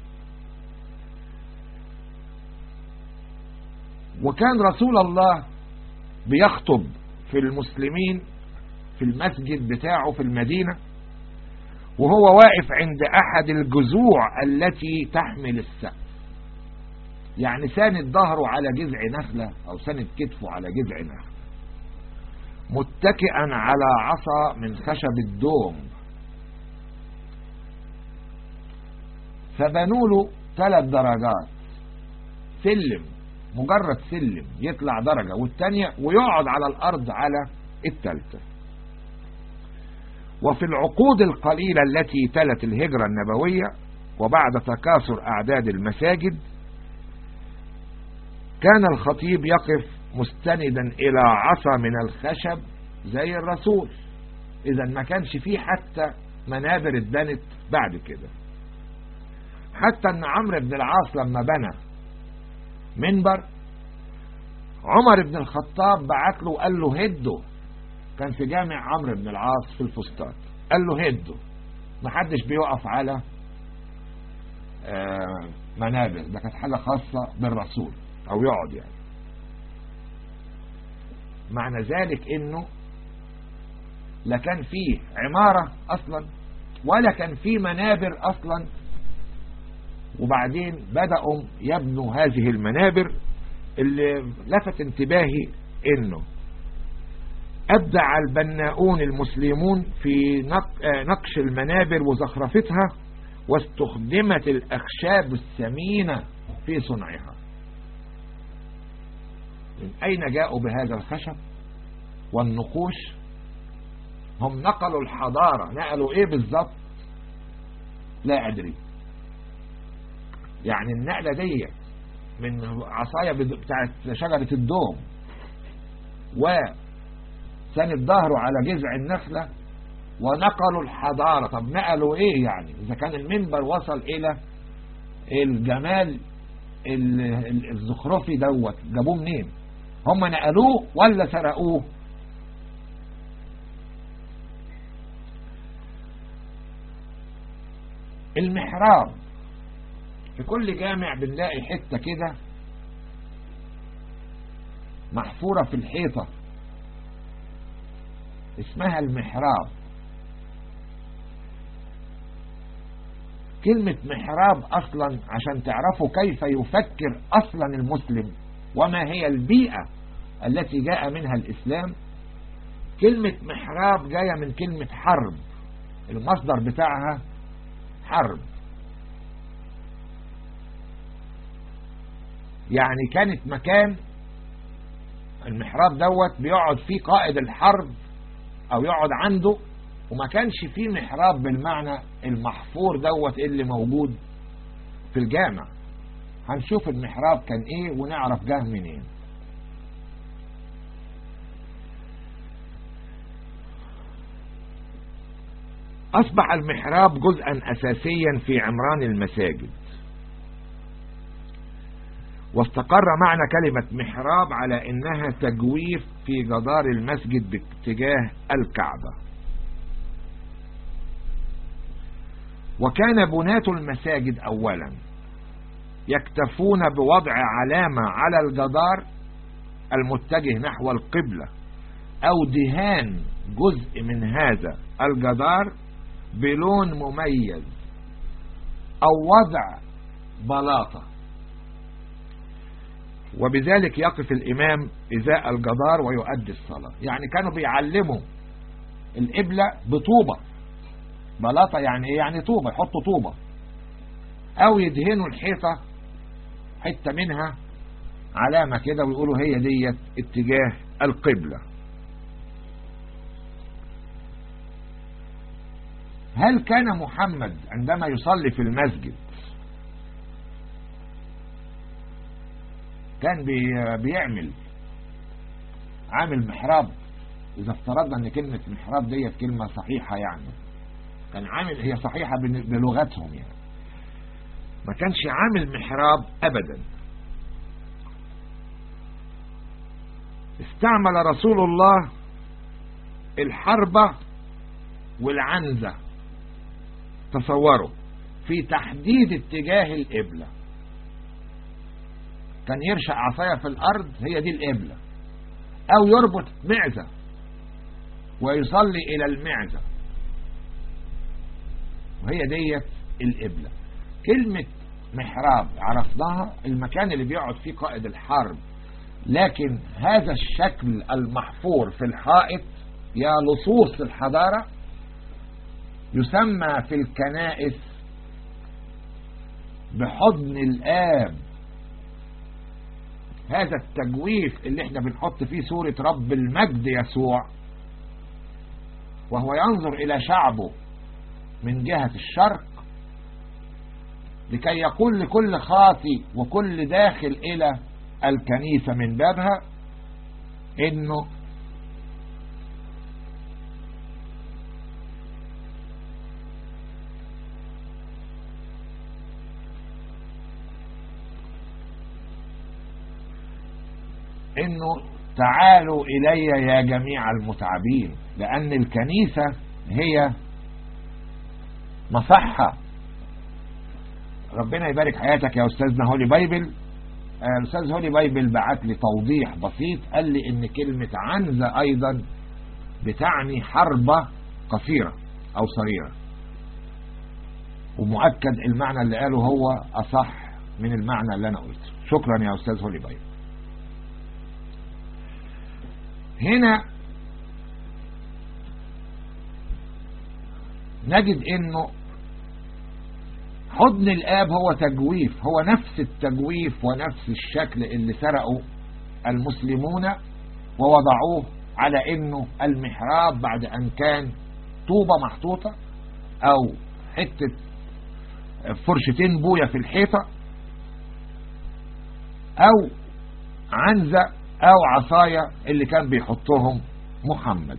وكان رسول الله بيخطب في المسلمين في المسجد بتاعه في المدينة وهو واقف عند أحد الجذوع التي تحمل السقف يعني ساند ظهره على جذع نخلة أو ساند كتفه على جذع نخلة متكئا على عصا من خشب الدوم فبنوا له ثلاث درجات سلم مجرد سلم يطلع درجة والتانية ويقعد على الأرض على التالتة وفي العقود القليلة التي تلت الهجرة النبوية وبعد تكاثر أعداد المساجد كان الخطيب يقف مستندا إلى عصا من الخشب زي الرسول إذا ما كانش فيه حتى منابر اتبنت بعد كده حتى أن عمرو بن العاص لما بنى منبر عمر بن الخطاب بعت له قال له هده كان في جامع عمرو بن العاص في الفسطاط قال له هده ما حدش بيقف على آه منابر ده كانت حاجة خاصة بالرسول او يقعد يعني معنى ذلك انه لا كان فيه عمارة اصلا ولا كان فيه منابر اصلا وبعدين بدأوا يبنوا هذه المنابر اللي لفت انتباهي انه ابدع البناؤون المسلمون في نقش المنابر وزخرفتها واستخدمت الاخشاب الثمينة في صنعها من اين جاءوا بهذا الخشب والنقوش هم نقلوا الحضارة نقلوا ايه بالظبط لا ادري يعني النقلة دي من عصاية بتاعت شجرة الدوم وسند ظهره على جذع النخلة ونقلوا الحضارة طب نقلوا ايه يعني اذا كان المنبر وصل الى الجمال الزخرفي دوت جابوه منين هم نقلوه ولا سرقوه المحراب في كل جامع بنلاقي حتة كده محفورة في الحيطة اسمها المحراب كلمة محراب أصلا عشان تعرفوا كيف يفكر أصلا المسلم وما هي البيئة التي جاء منها الإسلام كلمة محراب جاية من كلمة حرب المصدر بتاعها حرب يعني كانت مكان المحراب دوت بيقعد فيه قائد الحرب او يقعد عنده وما كانش فيه محراب بالمعنى المحفور دوت اللي موجود في الجامع هنشوف المحراب كان ايه ونعرف جاه منين أصبح المحراب جزءا أساسيا في عمران المساجد واستقر معنى كلمة محراب على إنها تجويف في جدار المسجد باتجاه الكعبة وكان بناة المساجد أولا يكتفون بوضع علامة على الجدار المتجه نحو القبلة أو دهان جزء من هذا الجدار بلون مميز او وضع بلاطة وبذلك يقف الامام ازاء الجدار ويؤدي الصلاة يعني كانوا بيعلموا القبلة بطوبة بلاطة يعني ايه يعني طوبة يحطوا طوبة او يدهنوا الحيطة حتة منها علامة كده ويقولوا هي ديت اتجاه القبلة هل كان محمد عندما يصلي في المسجد كان بيعمل عامل محراب اذا افترضنا ان كلمة محراب ديت كلمة صحيحة يعني كان عامل هي صحيحة بلغتهم يعني ما كانش عامل محراب ابدا استعمل رسول الله الحربة والعنزة تصوروا في تحديد اتجاه القبلة كان يرشق عصاية في الأرض هي دي القبلة أو يربط معزة ويصلي إلى المعزة وهي ديت القبلة كلمة محراب عرفناها المكان اللي بيقعد فيه قائد الحرب لكن هذا الشكل المحفور في الحائط يا لصوص الحضارة يسمى في الكنائس بحضن الآب هذا التجويف اللي احنا بنحط فيه سورة رب المجد يسوع وهو ينظر إلى شعبه من جهة الشرق لكي يقول لكل خاطي وكل داخل إلى الكنيسة من بابها إنه انه تعالوا الي يا جميع المتعبين لان الكنيسة هي مصحة ربنا يبارك حياتك يا استاذنا هولي بايبل الاستاذ هولي بايبل بعت لي توضيح بسيط قال لي ان كلمة عنزة ايضا بتعني حربة قصيرة او صغيرة ومؤكد المعنى اللي قاله هو اصح من المعنى اللي انا قلته شكرا يا استاذ هولي بايبل هنا نجد انه حضن الاب هو تجويف هو نفس التجويف ونفس الشكل اللي سرقوا المسلمون ووضعوه على انه المحراب بعد ان كان طوبة محطوطة او حتة فرشتين بوية في الحيطة او عنزة او عصاية اللي كان بيحطهم محمد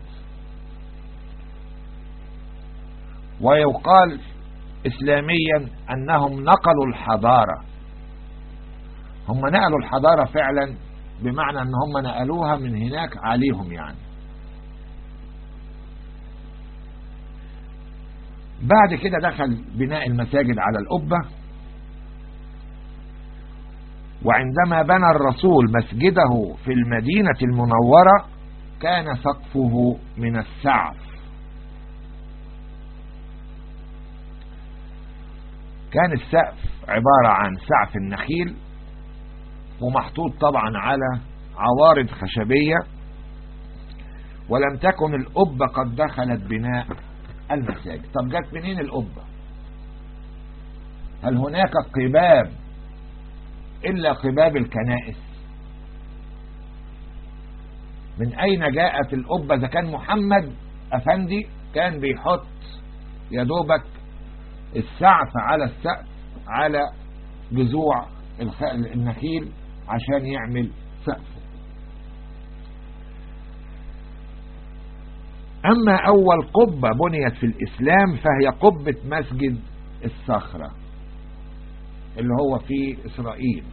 ويقال اسلاميا انهم نقلوا الحضارة هم نقلوا الحضارة فعلا بمعنى ان هم نقلوها من هناك عليهم يعني بعد كده دخل بناء المساجد على القبة وعندما بنى الرسول مسجده في المدينة المنورة كان سقفه من السعف كان السقف عبارة عن سعف النخيل ومحطوط طبعا على عوارض خشبية ولم تكن القبة قد دخلت بناء المساجد طب جت منين القبة هل هناك قباب إلا قباب الكنائس من أين جاءت القبة إذا كان محمد أفندي كان بيحط يدوبك السعف على السقف على جذوع النخيل عشان يعمل سقفه أما أول قبة بنيت في الإسلام فهي قبة مسجد الصخرة اللي هو في إسرائيل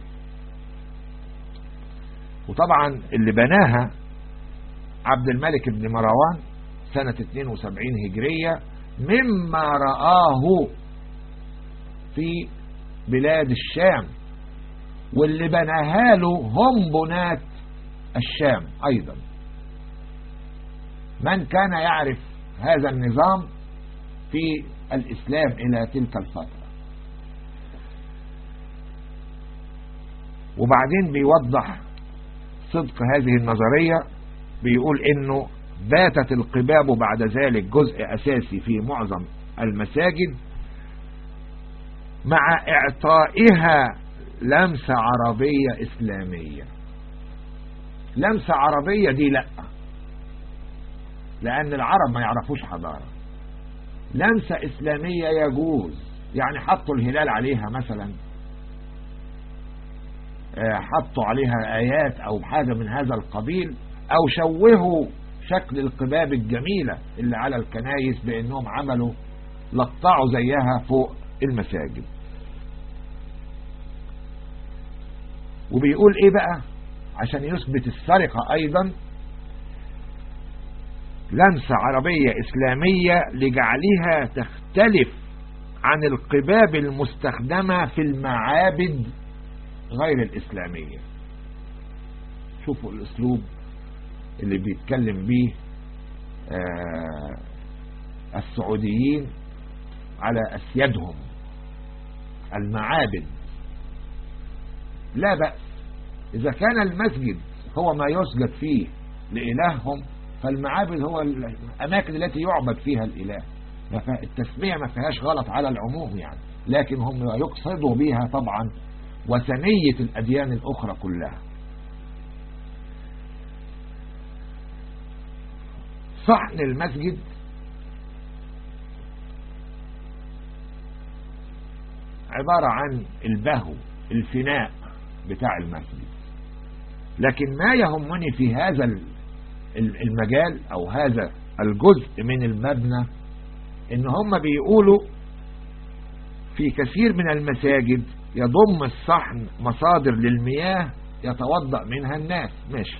وطبعا اللي بناها عبد الملك بن مروان سنة 72 هجرية مما رآه في بلاد الشام واللي بناها له هم بنات الشام أيضا من كان يعرف هذا النظام في الإسلام إلى تلك الفترة وبعدين بيوضح صدق هذه النظرية بيقول انه باتت القباب بعد ذلك جزء اساسي في معظم المساجد مع اعطائها لمسة عربية اسلامية لمسة عربية دي لا لان العرب ما يعرفوش حضارة لمسة اسلامية يجوز يعني حطوا الهلال عليها مثلا حطوا عليها آيات أو حاجة من هذا القبيل أو شوهوا شكل القباب الجميلة اللي على الكنايس بأنهم عملوا لقطعوا زيها فوق المساجد وبيقول إيه بقى عشان يثبت السرقة أيضا لمسة عربية إسلامية لجعلها تختلف عن القباب المستخدمة في المعابد غير الإسلامية شوفوا الأسلوب اللي بيتكلم به آه السعوديين على أسيادهم المعابد لا بأس إذا كان المسجد هو ما يسجد فيه لإلههم فالمعابد هو الأماكن التي يعبد فيها الإله التسمية ما فيهاش غلط على العموم يعني لكن هم يقصدوا بها طبعا وثنية الأديان الأخرى كلها صحن المسجد عبارة عن البهو الفناء بتاع المسجد لكن ما يهمني في هذا المجال أو هذا الجزء من المبنى إن هم بيقولوا في كثير من المساجد يضم الصحن مصادر للمياه يتوضأ منها الناس ماشي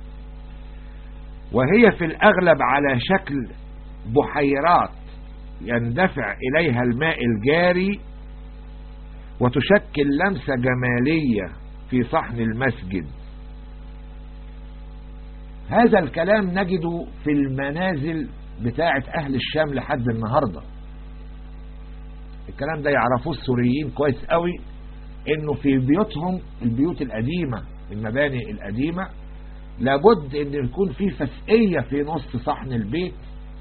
وهي في الأغلب على شكل بحيرات يندفع إليها الماء الجاري وتشكل لمسة جمالية في صحن المسجد هذا الكلام نجده في المنازل بتاعة أهل الشام لحد النهاردة الكلام ده يعرفوه السوريين كويس قوي انه في بيوتهم البيوت القديمة المباني القديمة لابد ان يكون في فسقية في نص صحن البيت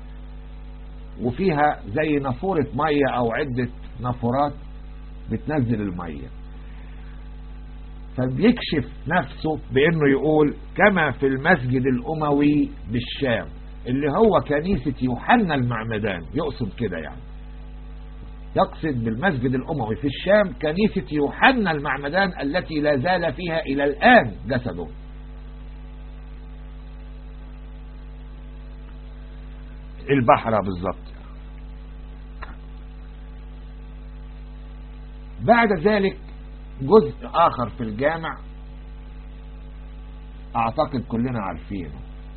وفيها زي نافورة مية او عدة نافورات بتنزل المية فبيكشف نفسه بانه يقول كما في المسجد الاموي بالشام اللي هو كنيسة يوحنا المعمدان يقصد كده يعني يقصد بالمسجد الأموي في الشام كنيسة يوحنا المعمدان التي لا زال فيها إلى الآن جسده البحرة بالضبط بعد ذلك جزء آخر في الجامع أعتقد كلنا عارفينه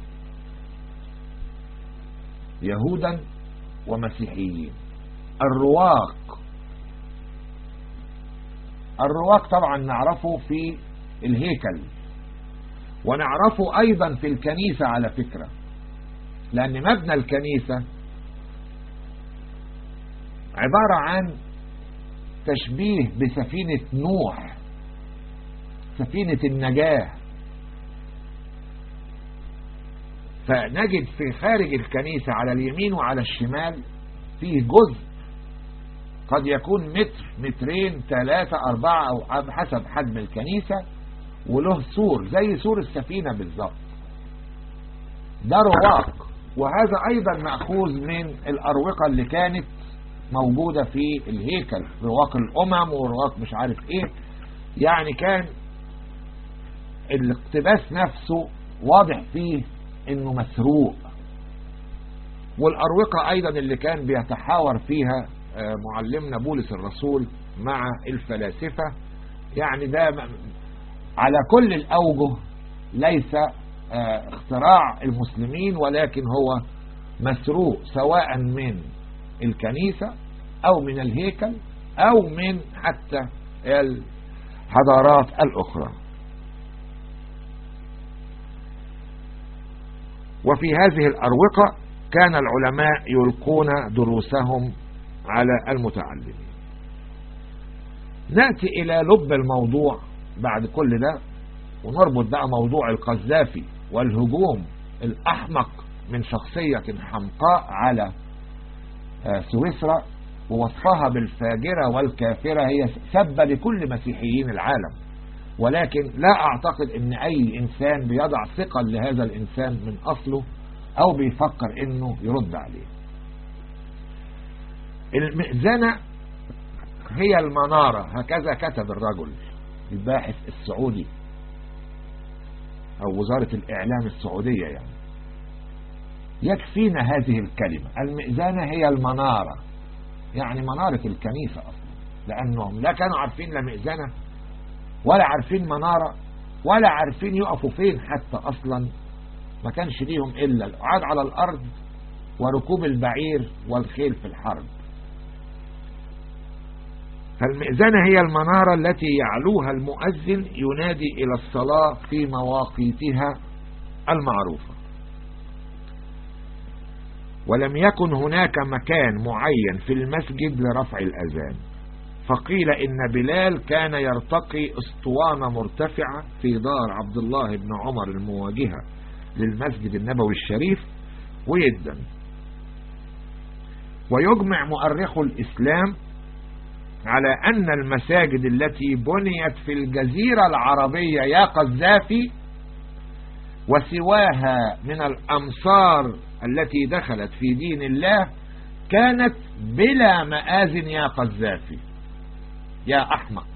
يهودا ومسيحيين الرواق الرواق طبعا نعرفه في الهيكل ونعرفه أيضا في الكنيسة على فكرة لأن مبنى الكنيسة عبارة عن تشبيه بسفينة نوح سفينة النجاة فنجد في خارج الكنيسة على اليمين وعلى الشمال فيه جزء قد يكون متر مترين ثلاثة أربعة أو حسب حجم الكنيسة وله سور زي سور السفينة بالظبط ده رواق وهذا أيضا مأخوذ من الأروقة اللي كانت موجودة في الهيكل رواق الأمم ورواق مش عارف إيه يعني كان الاقتباس نفسه واضح فيه انه مسروق والأروقة أيضا اللي كان بيتحاور فيها معلمنا بولس الرسول مع الفلاسفة يعني ده على كل الأوجه ليس اختراع المسلمين ولكن هو مسروق سواء من الكنيسة أو من الهيكل أو من حتى الحضارات الأخرى وفي هذه الأروقة كان العلماء يلقون دروسهم على المتعلمين نأتي إلى لب الموضوع بعد كل ده ونربط بقى موضوع القذافي والهجوم الأحمق من شخصية حمقاء على سويسرا ووصفها بالفاجرة والكافرة هي سبة لكل مسيحيين العالم ولكن لا أعتقد أن أي إنسان بيضع ثقة لهذا الإنسان من أصله أو بيفكر أنه يرد عليه المئذنة هي المنارة هكذا كتب الرجل الباحث السعودي أو وزارة الإعلام السعودية يعني يكفينا هذه الكلمة المئذنة هي المنارة يعني منارة الكنيسة أصلا لأنهم لا كانوا عارفين لا مئذنة ولا عارفين منارة ولا عارفين يقفوا فين حتى أصلا ما كانش ليهم إلا القعاد على الأرض وركوب البعير والخيل في الحرب فالمئذنة هي المنارة التي يعلوها المؤذن ينادي إلى الصلاة في مواقيتها المعروفة ولم يكن هناك مكان معين في المسجد لرفع الأذان فقيل إن بلال كان يرتقي اسطوانة مرتفعة في دار عبد الله بن عمر المواجهة للمسجد النبوي الشريف ويدا ويجمع مؤرخو الإسلام على أن المساجد التي بنيت في الجزيرة العربية يا قذافي وسواها من الأمصار التي دخلت في دين الله كانت بلا مآذن يا قذافي يا أحمق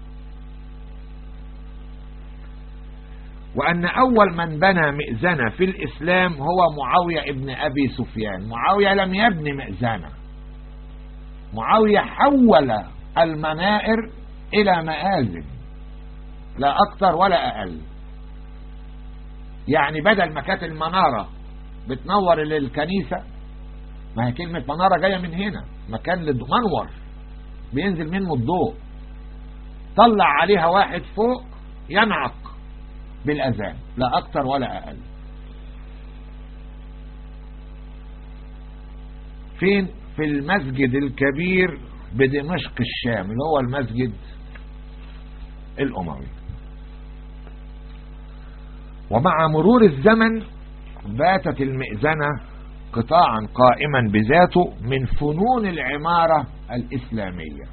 وأن أول من بنى مئذنة في الإسلام هو معاوية ابن أبي سفيان معاوية لم يبني مئذنة معاوية حول المنائر إلى مآذن لا أكثر ولا أقل يعني بدل ما كانت المنارة بتنور للكنيسة ما هي كلمة منارة جاية من هنا مكان منور بينزل منه الضوء طلع عليها واحد فوق ينعق بالأذان لا أكثر ولا أقل فين في المسجد الكبير بدمشق الشام اللي هو المسجد الأموي ومع مرور الزمن باتت المئذنة قطاعا قائما بذاته من فنون العمارة الإسلامية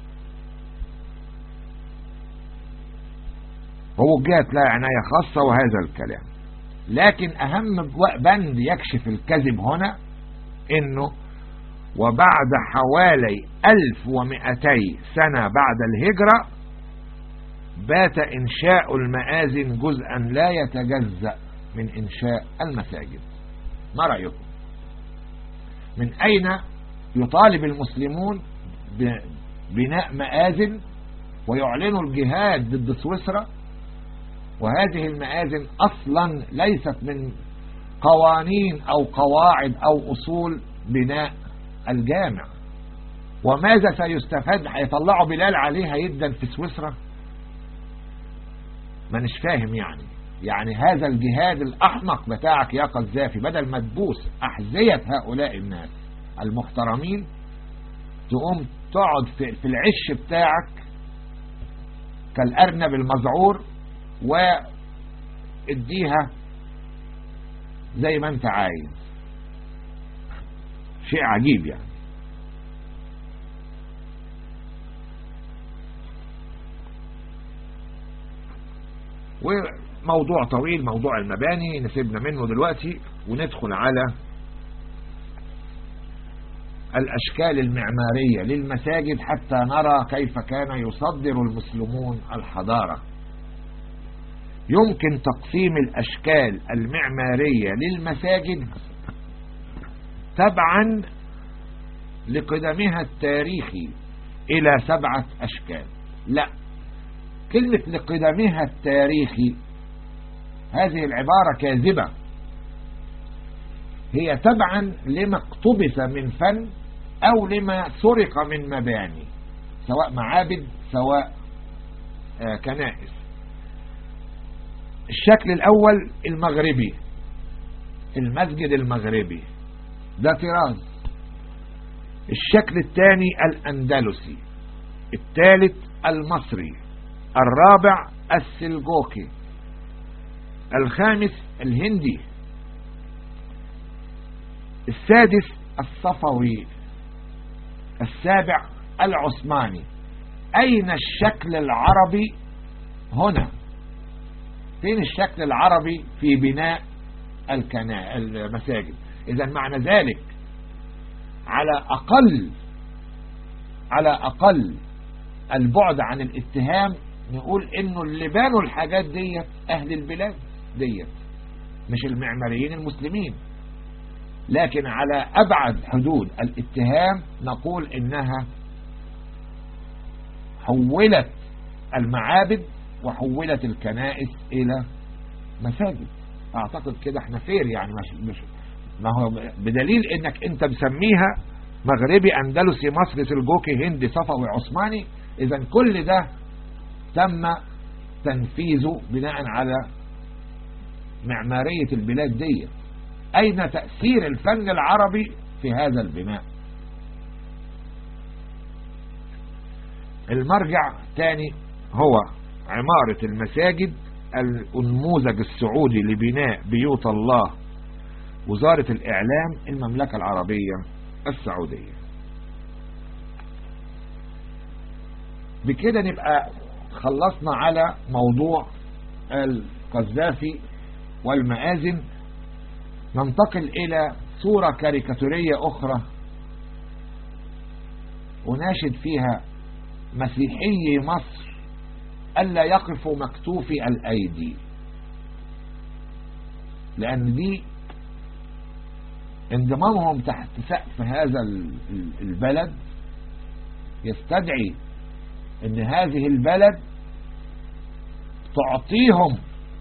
ووجهت لها عناية خاصة وهذا الكلام لكن أهم بند يكشف الكذب هنا إنه وبعد حوالي 1200 سنة بعد الهجرة بات إنشاء المآذن جزءا لا يتجزأ من إنشاء المساجد ما رأيكم من أين يطالب المسلمون ببناء مآذن ويعلنوا الجهاد ضد سويسرا وهذه المآذن أصلا ليست من قوانين أو قواعد أو أصول بناء الجامع وماذا سيستفاد هيطلعوا بلال عليها يدا في سويسرا ما نش فاهم يعني يعني هذا الجهاد الأحمق بتاعك يا قذافي بدل ما تبوس أحذية هؤلاء الناس المحترمين تقوم تقعد في العش بتاعك كالأرنب المذعور واديها زي ما انت عايز شيء عجيب يعني وموضوع طويل موضوع المباني نسيبنا منه دلوقتي وندخل على الأشكال المعمارية للمساجد حتى نرى كيف كان يصدر المسلمون الحضارة يمكن تقسيم الأشكال المعمارية للمساجد تبعا لقدمها التاريخي إلى سبعة أشكال لا كلمة لقدمها التاريخي هذه العبارة كاذبة هي تبعا لما اقتبس من فن أو لما سرق من مباني سواء معابد سواء كنائس الشكل الأول المغربي المسجد المغربي ده طراز الشكل الثاني الأندلسي الثالث المصري الرابع السلجوكي الخامس الهندي السادس الصفوي السابع العثماني أين الشكل العربي هنا فين الشكل العربي في بناء الكنا... المساجد إذا معنى ذلك على أقل على أقل البعد عن الاتهام نقول انه اللي بانوا الحاجات ديت اهل البلاد ديت مش المعماريين المسلمين لكن على ابعد حدود الاتهام نقول انها حولت المعابد وحولت الكنائس الى مساجد اعتقد كده احنا فير يعني مش, مش ما هو بدليل انك انت مسميها مغربي اندلسي مصري سلجوكي هندي صفوي عثماني اذا كل ده تم تنفيذه بناء على معمارية البلاد دي أين تأثير الفن العربي في هذا البناء المرجع تاني هو عمارة المساجد النموذج السعودي لبناء بيوت الله وزارة الإعلام المملكة العربية السعودية بكده نبقى خلصنا على موضوع القذافي والمآذن ننتقل إلى صورة كاريكاتورية أخرى أناشد فيها مسيحي مصر ألا يقفوا مكتوفي الأيدي لأن دي انضمامهم تحت سقف هذا البلد يستدعي ان هذه البلد تعطيهم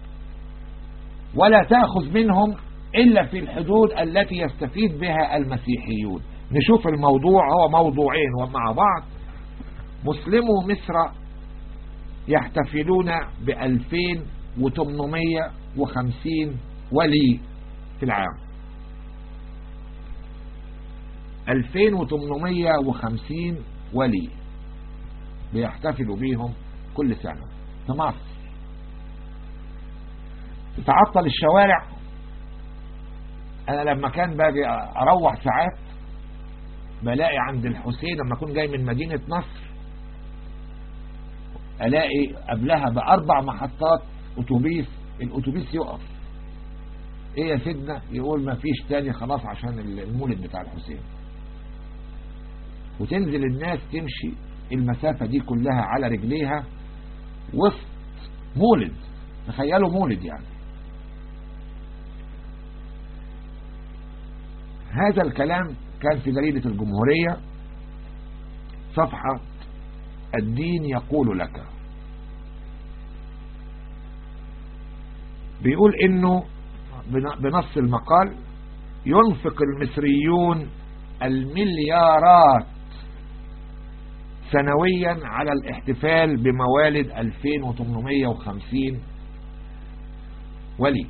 ولا تأخذ منهم إلا في الحدود التي يستفيد بها المسيحيون نشوف الموضوع هو موضوعين ومع بعض مسلمو مصر يحتفلون بألفين وتمنمية وخمسين ولي في العام ألفين وتمنمية وخمسين ولي بيحتفلوا بيهم كل سنة في مصر تتعطل الشوارع انا لما كان باجي اروح ساعات بلاقي عند الحسين لما اكون جاي من مدينة نصر الاقي قبلها باربع محطات اتوبيس الاتوبيس يقف ايه يا سيدنا يقول ما فيش تاني خلاص عشان المولد بتاع الحسين وتنزل الناس تمشي المسافة دي كلها على رجليها وسط مولد تخيلوا مولد يعني هذا الكلام كان في جريدة الجمهورية صفحة الدين يقول لك بيقول انه بنص المقال ينفق المصريون المليارات سنويا على الاحتفال بموالد 2850 ولي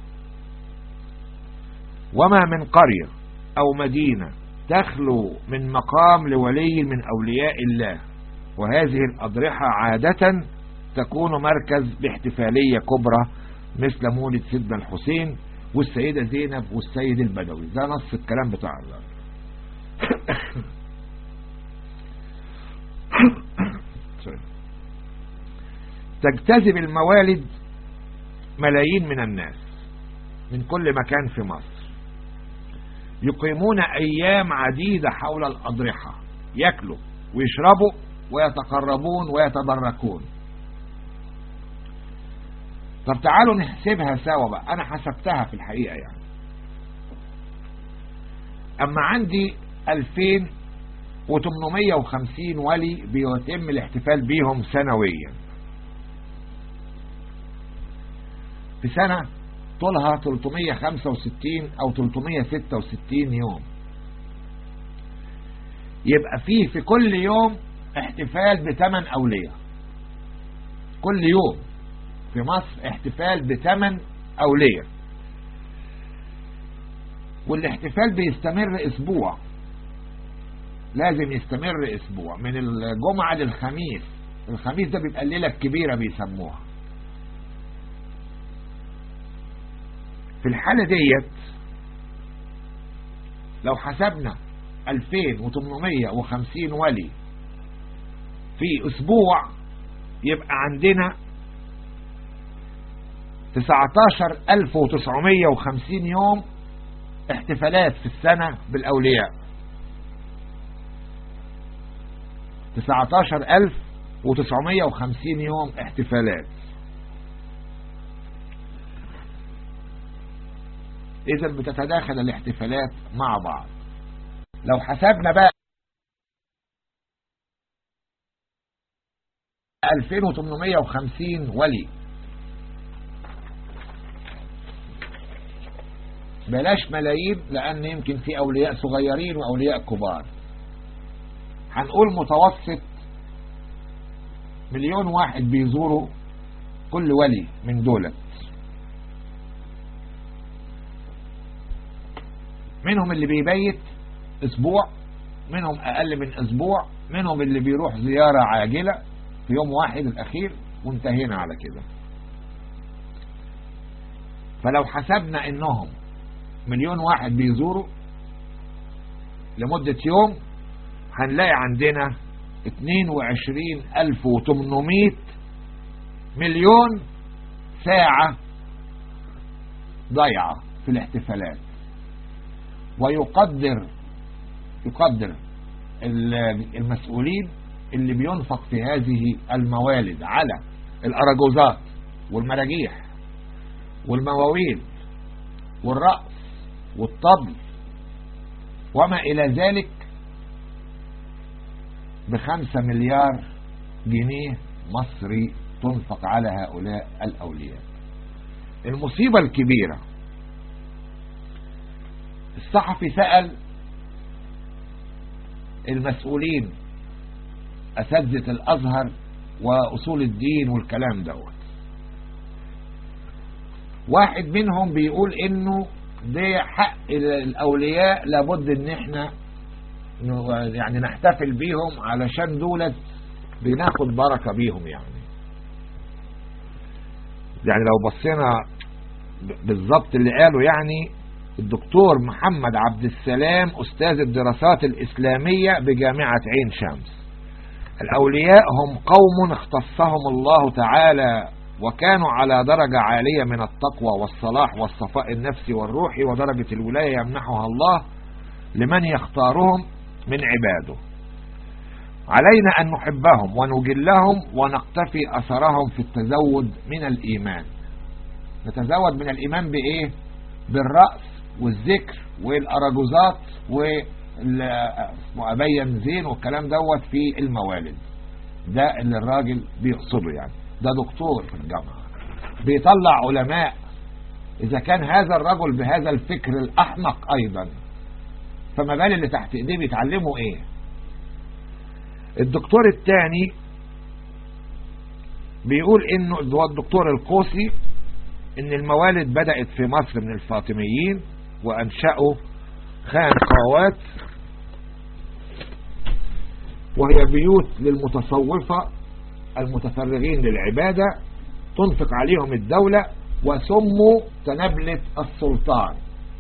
وما من قرية او مدينة تخلو من مقام لولي من اولياء الله وهذه الاضرحة عادة تكون مركز لاحتفالية كبرى مثل مولد سيدنا الحسين والسيدة زينب والسيد البدوي ده نص الكلام بتاع الله تجتذب الموالد ملايين من الناس من كل مكان في مصر يقيمون أيام عديدة حول الأضرحة يأكلوا ويشربوا ويتقربون ويتبركون طب تعالوا نحسبها سوا بقى أنا حسبتها في الحقيقة يعني أما عندي 2850 ولي بيتم الاحتفال بيهم سنويا في سنة طولها 365 أو 366 يوم يبقى فيه في كل يوم احتفال بثمان أولياء كل يوم في مصر احتفال بثمان أولياء والاحتفال بيستمر اسبوع لازم يستمر اسبوع من الجمعة للخميس الخميس ده بيبقى الليلة الكبيرة بيسموها في الحالة ديت لو حسبنا 2850 ولي في اسبوع يبقى عندنا 19950 يوم احتفالات في السنة بالأولياء 19950 يوم احتفالات إذا بتتداخل الاحتفالات مع بعض لو حسبنا بقى 2850 ولي بلاش ملايين لأن يمكن في أولياء صغيرين وأولياء كبار هنقول متوسط مليون واحد بيزوروا كل ولي من دولة منهم اللي بيبيت اسبوع منهم اقل من اسبوع منهم اللي بيروح زيارة عاجلة في يوم واحد الاخير وانتهينا على كده فلو حسبنا انهم مليون واحد بيزوروا لمدة يوم هنلاقي عندنا 22800 مليون ساعة ضيعة في الاحتفالات ويقدر يقدر المسؤولين اللي بينفق في هذه الموالد على الأراجوزات والمراجيح والمواويل والرأس والطبل وما إلى ذلك بخمسة مليار جنيه مصري تنفق على هؤلاء الأولياء المصيبة الكبيرة الصحفي سأل المسؤولين أساتذة الأزهر وأصول الدين والكلام دوت واحد منهم بيقول انه ده حق الاولياء لابد ان احنا يعني نحتفل بيهم علشان دولت بناخد بركة بيهم يعني يعني لو بصينا بالظبط اللي قاله يعني الدكتور محمد عبد السلام أستاذ الدراسات الإسلامية بجامعة عين شمس الأولياء هم قوم اختصهم الله تعالى وكانوا على درجة عالية من التقوى والصلاح والصفاء النفسي والروحي ودرجة الولاية يمنحها الله لمن يختارهم من عباده علينا أن نحبهم ونجلهم ونقتفي أثرهم في التزود من الإيمان نتزود من الإيمان بإيه بالرأس والذكر والأراجوزات وأبين زين والكلام دوت في الموالد ده اللي الراجل بيقصده يعني ده دكتور في الجامعة بيطلع علماء إذا كان هذا الرجل بهذا الفكر الأحمق أيضا فما بال اللي تحت إيديه بيتعلموا إيه الدكتور الثاني بيقول إنه هو الدكتور القوسي إن الموالد بدأت في مصر من الفاطميين وأنشأوا خان قوات وهي بيوت للمتصوفة المتفرغين للعبادة تنفق عليهم الدولة وسموا تنبلة السلطان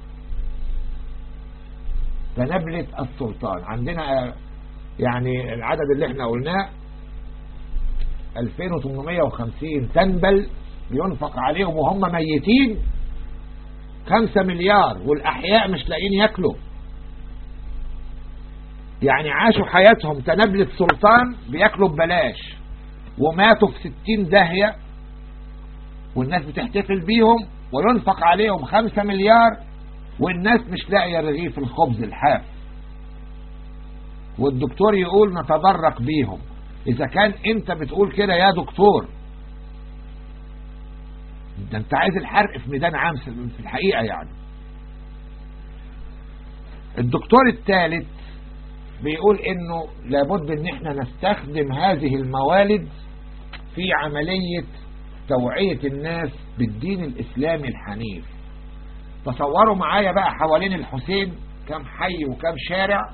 تنبلة السلطان عندنا يعني العدد اللي احنا قلناه 2850 تنبل ينفق عليهم وهم ميتين 5 مليار والأحياء مش لاقيين ياكلوا يعني عاشوا حياتهم تنبلة سلطان بياكلوا ببلاش وماتوا في 60 داهية والناس بتحتفل بيهم وينفق عليهم 5 مليار والناس مش لاقيه رغيف الخبز الحاف والدكتور يقول نتدرك بيهم اذا كان انت بتقول كده يا دكتور ده انت عايز الحرق في ميدان عام في الحقيقة يعني الدكتور الثالث بيقول انه لابد ان احنا نستخدم هذه الموالد في عملية توعية الناس بالدين الاسلامي الحنيف تصوروا معايا بقى حوالين الحسين كم حي وكم شارع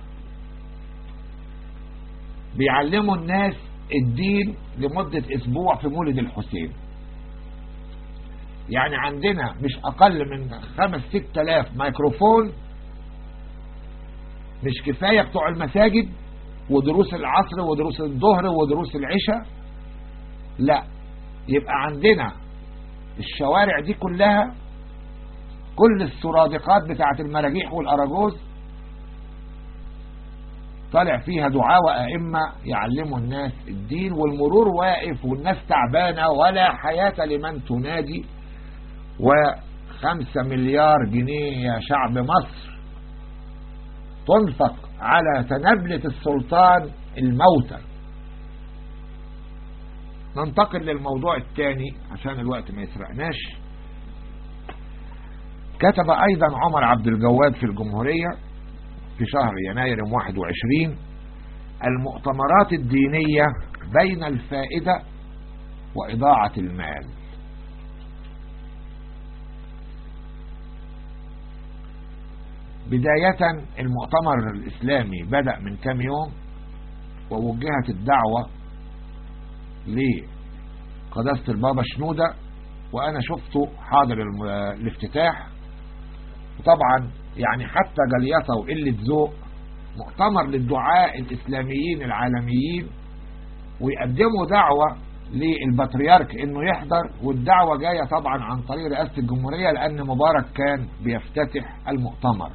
بيعلموا الناس الدين لمدة اسبوع في مولد الحسين يعني عندنا مش اقل من خمس ست الاف ميكروفون مش كفاية بتوع المساجد ودروس العصر ودروس الظهر ودروس العشاء لا يبقى عندنا الشوارع دي كلها كل السرادقات بتاعت المراجيح والأراجوز طالع فيها دعاء وأئمة يعلموا الناس الدين والمرور واقف والناس تعبانة ولا حياة لمن تنادي وخمسة مليار جنيه يا شعب مصر تنفق على تنبلة السلطان الموتى ننتقل للموضوع الثاني عشان الوقت ما يسرقناش كتب أيضا عمر عبد الجواد في الجمهورية في شهر يناير 21 المؤتمرات الدينية بين الفائدة وإضاعة المال بداية المؤتمر الإسلامي بدأ من كام يوم ووجهت الدعوة لقداسة البابا شنودة وأنا شفته حاضر الافتتاح وطبعا يعني حتى جليطة وقلة ذوق مؤتمر للدعاء الإسلاميين العالميين ويقدموا دعوة للبطريرك انه يحضر والدعوة جاية طبعا عن طريق رئاسة الجمهورية لان مبارك كان بيفتتح المؤتمر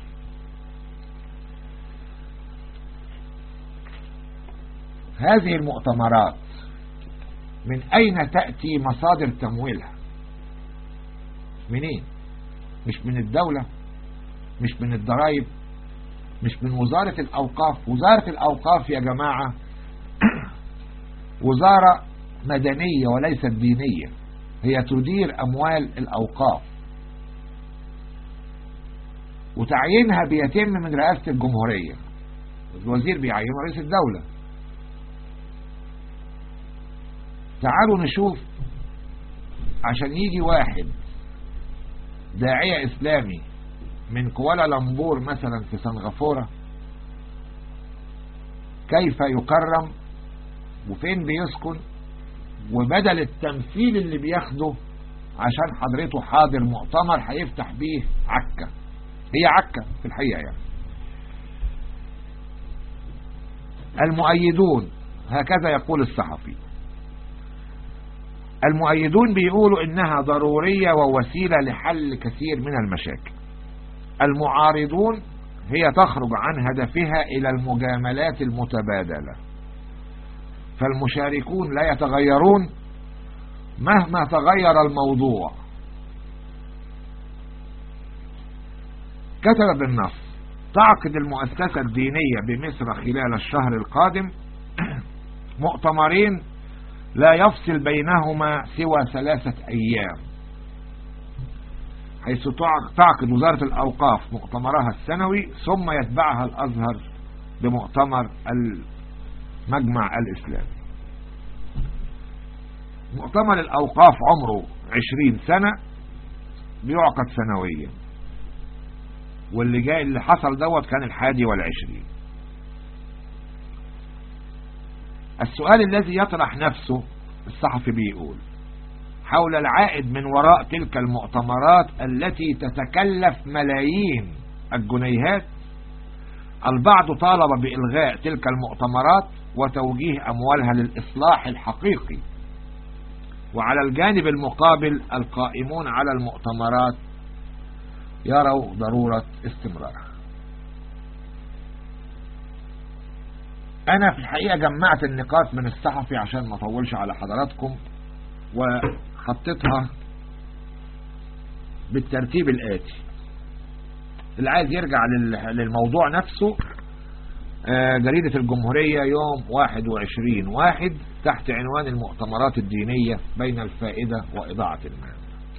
هذه المؤتمرات من أين تأتي مصادر تمويلها منين مش من الدولة مش من الضرائب مش من وزارة الأوقاف وزارة الأوقاف يا جماعة وزارة مدنية وليست دينية هي تدير أموال الأوقاف وتعيينها بيتم من رئاسة الجمهورية الوزير بيعينه رئيس الدولة تعالوا نشوف عشان يجي واحد داعية إسلامي من كوالالمبور مثلا في سنغافورة كيف يكرم وفين بيسكن وبدل التمثيل اللي بياخده عشان حضرته حاضر مؤتمر هيفتح بيه عكة هي عكة في الحقيقة يعني المؤيدون هكذا يقول الصحفي المؤيدون بيقولوا انها ضرورية ووسيلة لحل كثير من المشاكل المعارضون هي تخرج عن هدفها الى المجاملات المتبادلة فالمشاركون لا يتغيرون مهما تغير الموضوع كتب بالنص تعقد المؤسسة الدينية بمصر خلال الشهر القادم مؤتمرين لا يفصل بينهما سوى ثلاثة أيام حيث تعقد وزارة الأوقاف مؤتمرها السنوي ثم يتبعها الأزهر بمؤتمر المجمع الإسلامي مؤتمر الأوقاف عمره عشرين سنة بيعقد سنويا واللي جاي اللي حصل دوت كان الحادي والعشرين السؤال الذي يطرح نفسه الصحفي بيقول حول العائد من وراء تلك المؤتمرات التي تتكلف ملايين الجنيهات البعض طالب بإلغاء تلك المؤتمرات وتوجيه أموالها للإصلاح الحقيقي وعلى الجانب المقابل القائمون على المؤتمرات يروا ضرورة استمرارها انا في الحقيقة جمعت النقاط من الصحفي عشان ما اطولش على حضراتكم وحطيتها بالترتيب الاتي اللي عايز يرجع للموضوع نفسه جريدة الجمهورية يوم 21 واحد تحت عنوان المؤتمرات الدينية بين الفائدة وإضاعة المال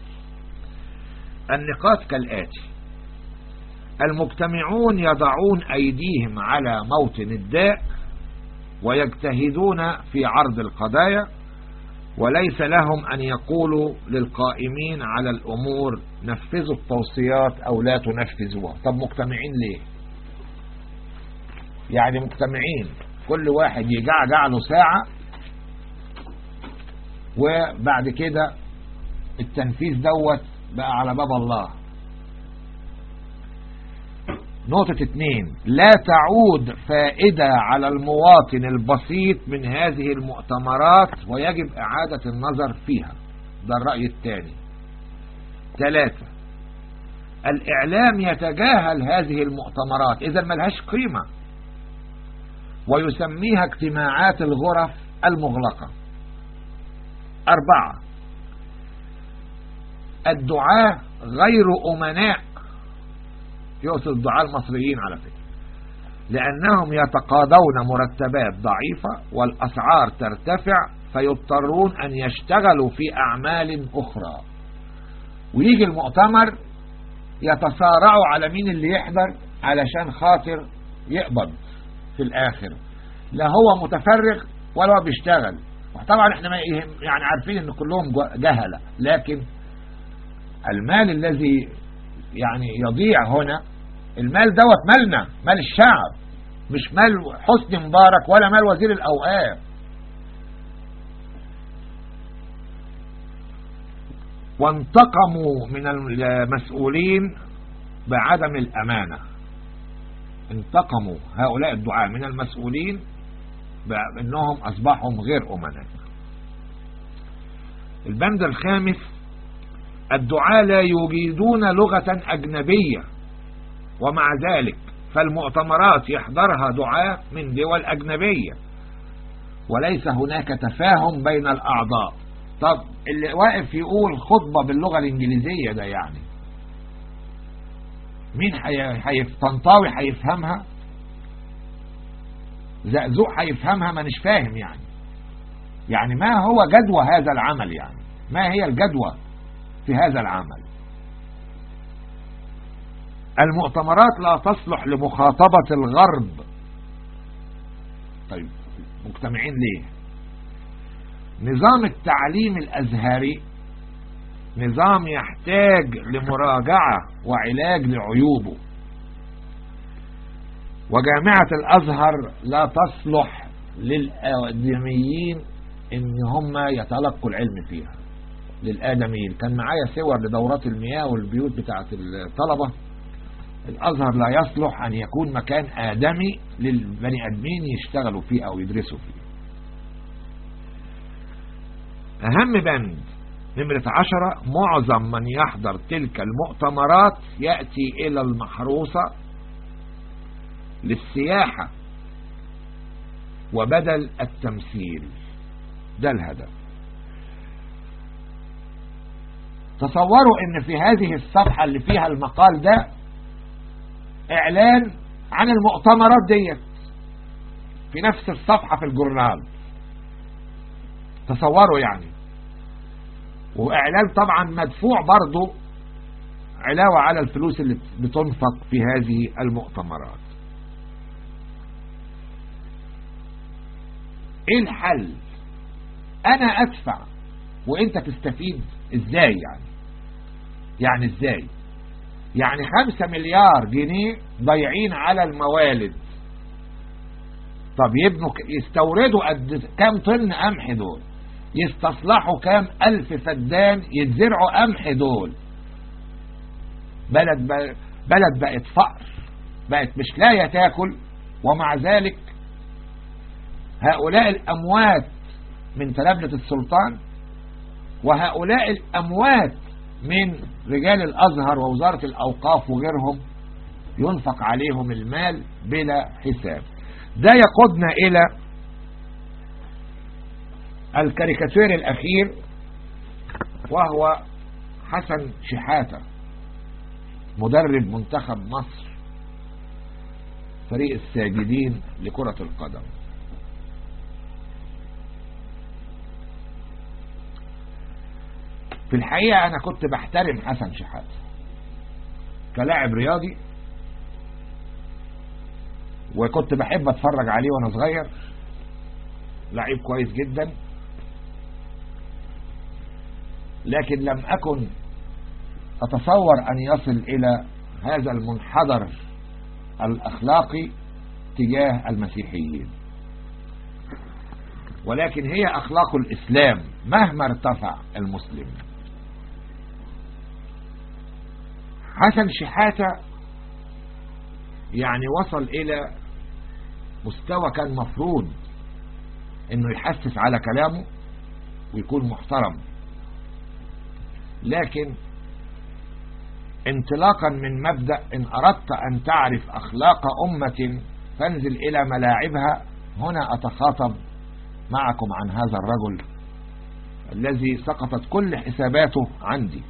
النقاط كالآتي المجتمعون يضعون أيديهم على موطن الداء ويجتهدون في عرض القضايا وليس لهم أن يقولوا للقائمين على الأمور نفذوا التوصيات أو لا تنفذوها طب مجتمعين ليه يعني مجتمعين كل واحد يجعجع له ساعة وبعد كده التنفيذ دوت بقى على باب الله نقطة اتنين لا تعود فائدة على المواطن البسيط من هذه المؤتمرات ويجب اعادة النظر فيها ده الرأي الثاني ثلاثة الاعلام يتجاهل هذه المؤتمرات اذا ملهاش قيمة ويسميها اجتماعات الغرف المغلقة أربعة الدعاة غير أمناء يقصد الدعاة المصريين على فكرة لأنهم يتقاضون مرتبات ضعيفة والأسعار ترتفع فيضطرون أن يشتغلوا في أعمال أخرى ويجي المؤتمر يتصارعوا على مين اللي يحضر علشان خاطر يقبض في الآخر لا هو متفرغ ولا هو بيشتغل طبعا احنا يعني عارفين ان كلهم جهلة لكن المال الذي يعني يضيع هنا المال دوت مالنا مال الشعب مش مال حسني مبارك ولا مال وزير الأوقاف وانتقموا من المسؤولين بعدم الأمانة انتقموا هؤلاء الدعاء من المسؤولين بأنهم أصبحوا غير أمناء البند الخامس الدعاء لا يجيدون لغة أجنبية ومع ذلك فالمؤتمرات يحضرها دعاء من دول أجنبية وليس هناك تفاهم بين الأعضاء طب اللي واقف يقول خطبة باللغة الإنجليزية ده يعني مين حيف طنطاوي هيفهمها زقزوق هيفهمها ما نش فاهم يعني يعني ما هو جدوى هذا العمل يعني ما هي الجدوى في هذا العمل المؤتمرات لا تصلح لمخاطبة الغرب طيب مجتمعين ليه نظام التعليم الأزهري نظام يحتاج لمراجعة وعلاج لعيوبه وجامعة الأزهر لا تصلح للأكاديميين إن هم يتلقوا العلم فيها للآدميين كان معايا صور لدورات المياه والبيوت بتاعت الطلبة الأزهر لا يصلح أن يكون مكان آدمي للبني آدمين يشتغلوا فيه أو يدرسوا فيه أهم بند نمرة عشرة معظم من يحضر تلك المؤتمرات يأتي إلى المحروسة للسياحة وبدل التمثيل ده الهدف تصوروا ان في هذه الصفحة اللي فيها المقال ده اعلان عن المؤتمرات ديت في نفس الصفحة في الجورنال تصوروا يعني واعلان طبعا مدفوع برضه علاوة على الفلوس اللي بتنفق في هذه المؤتمرات ايه الحل انا ادفع وانت تستفيد ازاي يعني يعني ازاي يعني خمسة مليار جنيه ضايعين على الموالد طب يبنوا يستوردوا قد كام طن قمح دول يستصلحوا كام الف فدان يتزرعوا قمح دول بلد بلد بقت فقر بقت مش لاقيه تاكل ومع ذلك هؤلاء الاموات من تلبلة السلطان وهؤلاء الاموات من رجال الازهر ووزارة الاوقاف وغيرهم ينفق عليهم المال بلا حساب ده يقودنا الى الكاريكاتير الاخير وهو حسن شحاتة مدرب منتخب مصر فريق الساجدين لكرة القدم في الحقيقة أنا كنت بحترم حسن شحاتة كلاعب رياضي وكنت بحب أتفرج عليه وأنا صغير لعيب كويس جدا لكن لم أكن أتصور أن يصل إلى هذا المنحدر الأخلاقي تجاه المسيحيين ولكن هي أخلاق الإسلام مهما ارتفع المسلم حسن شحاتة يعني وصل إلى مستوى كان مفروض انه يحسس على كلامه ويكون محترم لكن انطلاقا من مبدأ ان اردت ان تعرف اخلاق امة فانزل الى ملاعبها هنا اتخاطب معكم عن هذا الرجل الذي سقطت كل حساباته عندي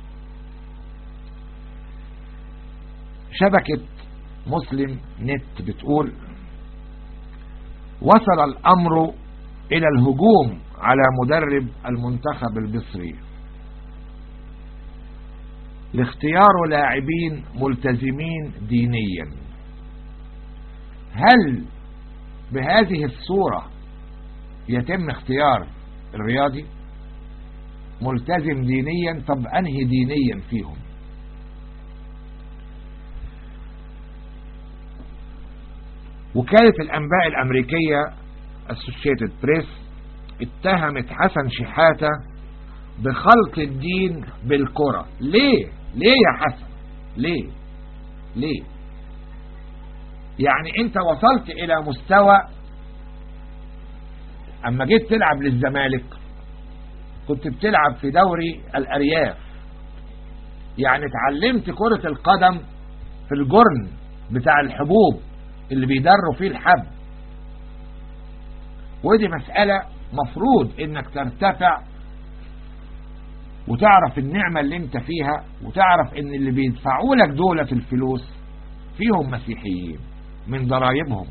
شبكة مسلم نت بتقول وصل الامر الى الهجوم على مدرب المنتخب المصري لاختيار لاعبين ملتزمين دينيا هل بهذه الصورة يتم اختيار الرياضي ملتزم دينيا طب انهي دينيا فيهم وكالة الانباء الامريكية Associated Press اتهمت حسن شحاتة بخلط الدين بالكرة ليه ليه يا حسن ليه ليه يعني انت وصلت الى مستوى اما جيت تلعب للزمالك كنت بتلعب في دوري الارياف يعني اتعلمت كرة القدم في الجرن بتاع الحبوب اللي بيدروا فيه الحب ودي مسألة مفروض انك ترتفع وتعرف النعمة اللي انت فيها وتعرف ان اللي بيدفعوا لك دولة الفلوس فيهم مسيحيين من ضرائبهم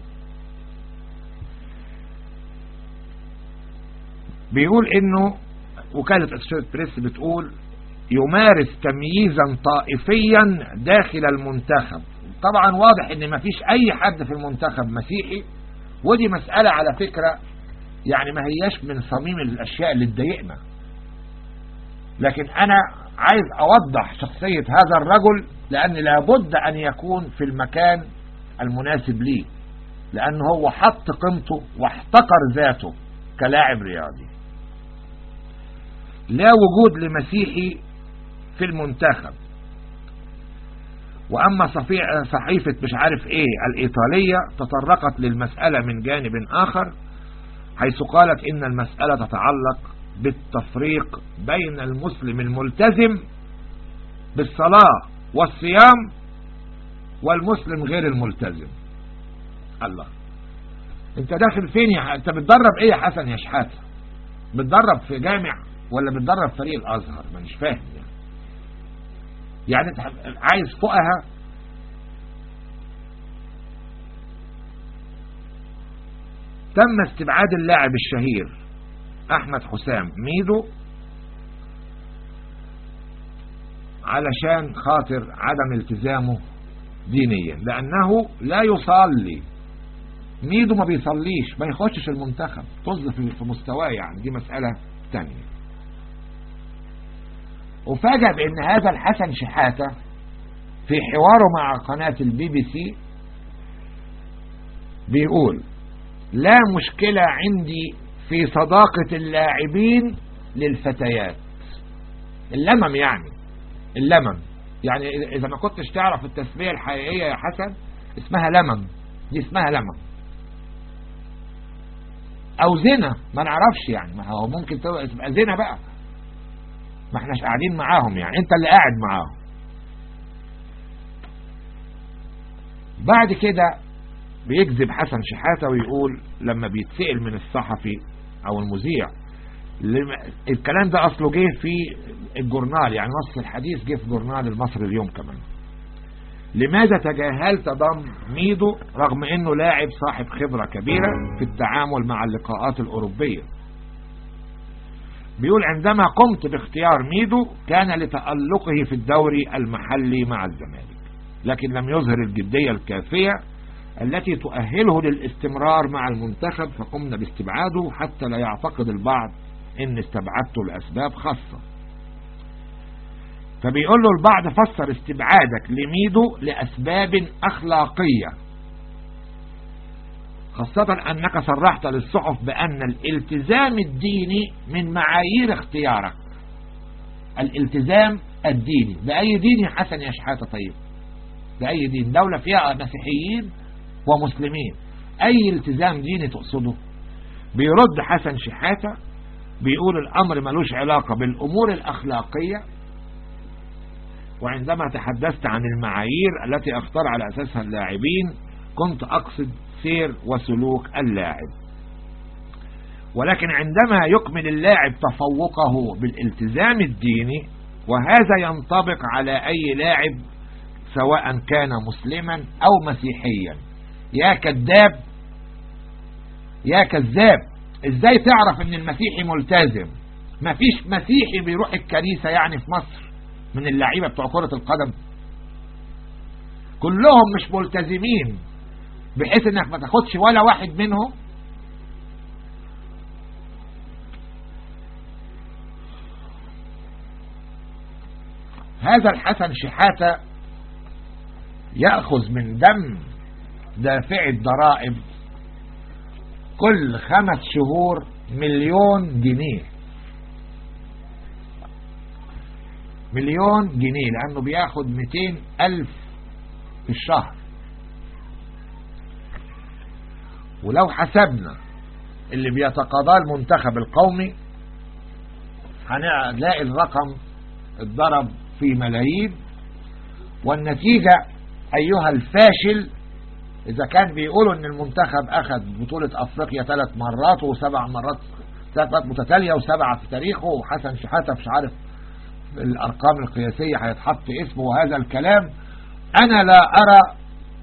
بيقول انه وكالة اسوشيت بريس بتقول يمارس تمييزا طائفيا داخل المنتخب طبعا واضح ان مفيش اي حد في المنتخب مسيحي ودي مسألة على فكرة يعني ما هياش من صميم الاشياء اللي تضايقنا لكن انا عايز اوضح شخصية هذا الرجل لان لابد ان يكون في المكان المناسب ليه لان هو حط قيمته واحتقر ذاته كلاعب رياضي لا وجود لمسيحي في المنتخب وأما صحيفة مش عارف ايه الإيطالية تطرقت للمسألة من جانب آخر حيث قالت إن المسألة تتعلق بالتفريق بين المسلم الملتزم بالصلاة والصيام والمسلم غير الملتزم الله انت داخل فين يا انت بتدرب ايه يا حسن يا شحاتة بتدرب في جامع ولا بتدرب فريق الازهر ما مش فاهم يعني يعني انت عايز فقها تم استبعاد اللاعب الشهير احمد حسام ميدو علشان خاطر عدم التزامه دينيا لانه لا يصلي ميدو ما بيصليش ما يخشش المنتخب طز في مستواه يعني دي مسألة تانية وفاجأ بان هذا الحسن شحاتة في حواره مع قناة البي بي سي بيقول لا مشكلة عندي في صداقة اللاعبين للفتيات اللمم يعني اللمم يعني اذا ما كنتش تعرف التسمية الحقيقية يا حسن اسمها لمم دي اسمها لمم او زنا ما نعرفش يعني ما هو ممكن تبقى زنا بقى ما احناش قاعدين معاهم يعني انت اللي قاعد معاهم بعد كده بيكذب حسن شحاتة ويقول لما بيتسأل من الصحفي او المذيع الكلام ده اصله جه في الجورنال يعني نص الحديث جه في جورنال المصري اليوم كمان لماذا تجاهلت ضم ميدو رغم انه لاعب صاحب خبرة كبيرة في التعامل مع اللقاءات الاوروبية بيقول عندما قمت باختيار ميدو كان لتألقه في الدوري المحلي مع الزمالك لكن لم يظهر الجدية الكافية التي تؤهله للاستمرار مع المنتخب فقمنا باستبعاده حتى لا يعتقد البعض ان استبعدته لأسباب خاصة فبيقول له البعض فسر استبعادك لميدو لأسباب أخلاقية خاصة أنك صرحت للصحف بأن الالتزام الديني من معايير اختيارك الالتزام الديني بأي دين يا حسن يا شحاتة طيب بأي دين دولة فيها مسيحيين ومسلمين أي التزام ديني تقصده بيرد حسن شحاتة بيقول الأمر ملوش علاقة بالأمور الأخلاقية وعندما تحدثت عن المعايير التي اختار على أساسها اللاعبين كنت أقصد سير وسلوك اللاعب ولكن عندما يكمل اللاعب تفوقه بالالتزام الديني وهذا ينطبق على أي لاعب سواء كان مسلما أو مسيحيا يا كذاب يا كذاب ازاي تعرف ان المسيحي ملتزم مفيش مسيحي بيروح الكنيسة يعني في مصر من اللعيبة بتوع كرة القدم كلهم مش ملتزمين بحيث انك ما تاخدش ولا واحد منهم هذا الحسن شحاتة يأخذ من دم دافع الضرائب كل خمس شهور مليون جنيه مليون جنيه لأنه بياخد 200 ألف في الشهر ولو حسبنا اللي بيتقاضاه المنتخب القومي هنلاقي الرقم اتضرب في ملايين والنتيجة أيها الفاشل إذا كان بيقولوا أن المنتخب أخذ بطولة أفريقيا ثلاث مرات وسبع مرات ثلاث متتالية وسبعة في تاريخه وحسن شحاتة مش عارف الأرقام القياسية هيتحط اسمه وهذا الكلام أنا لا أرى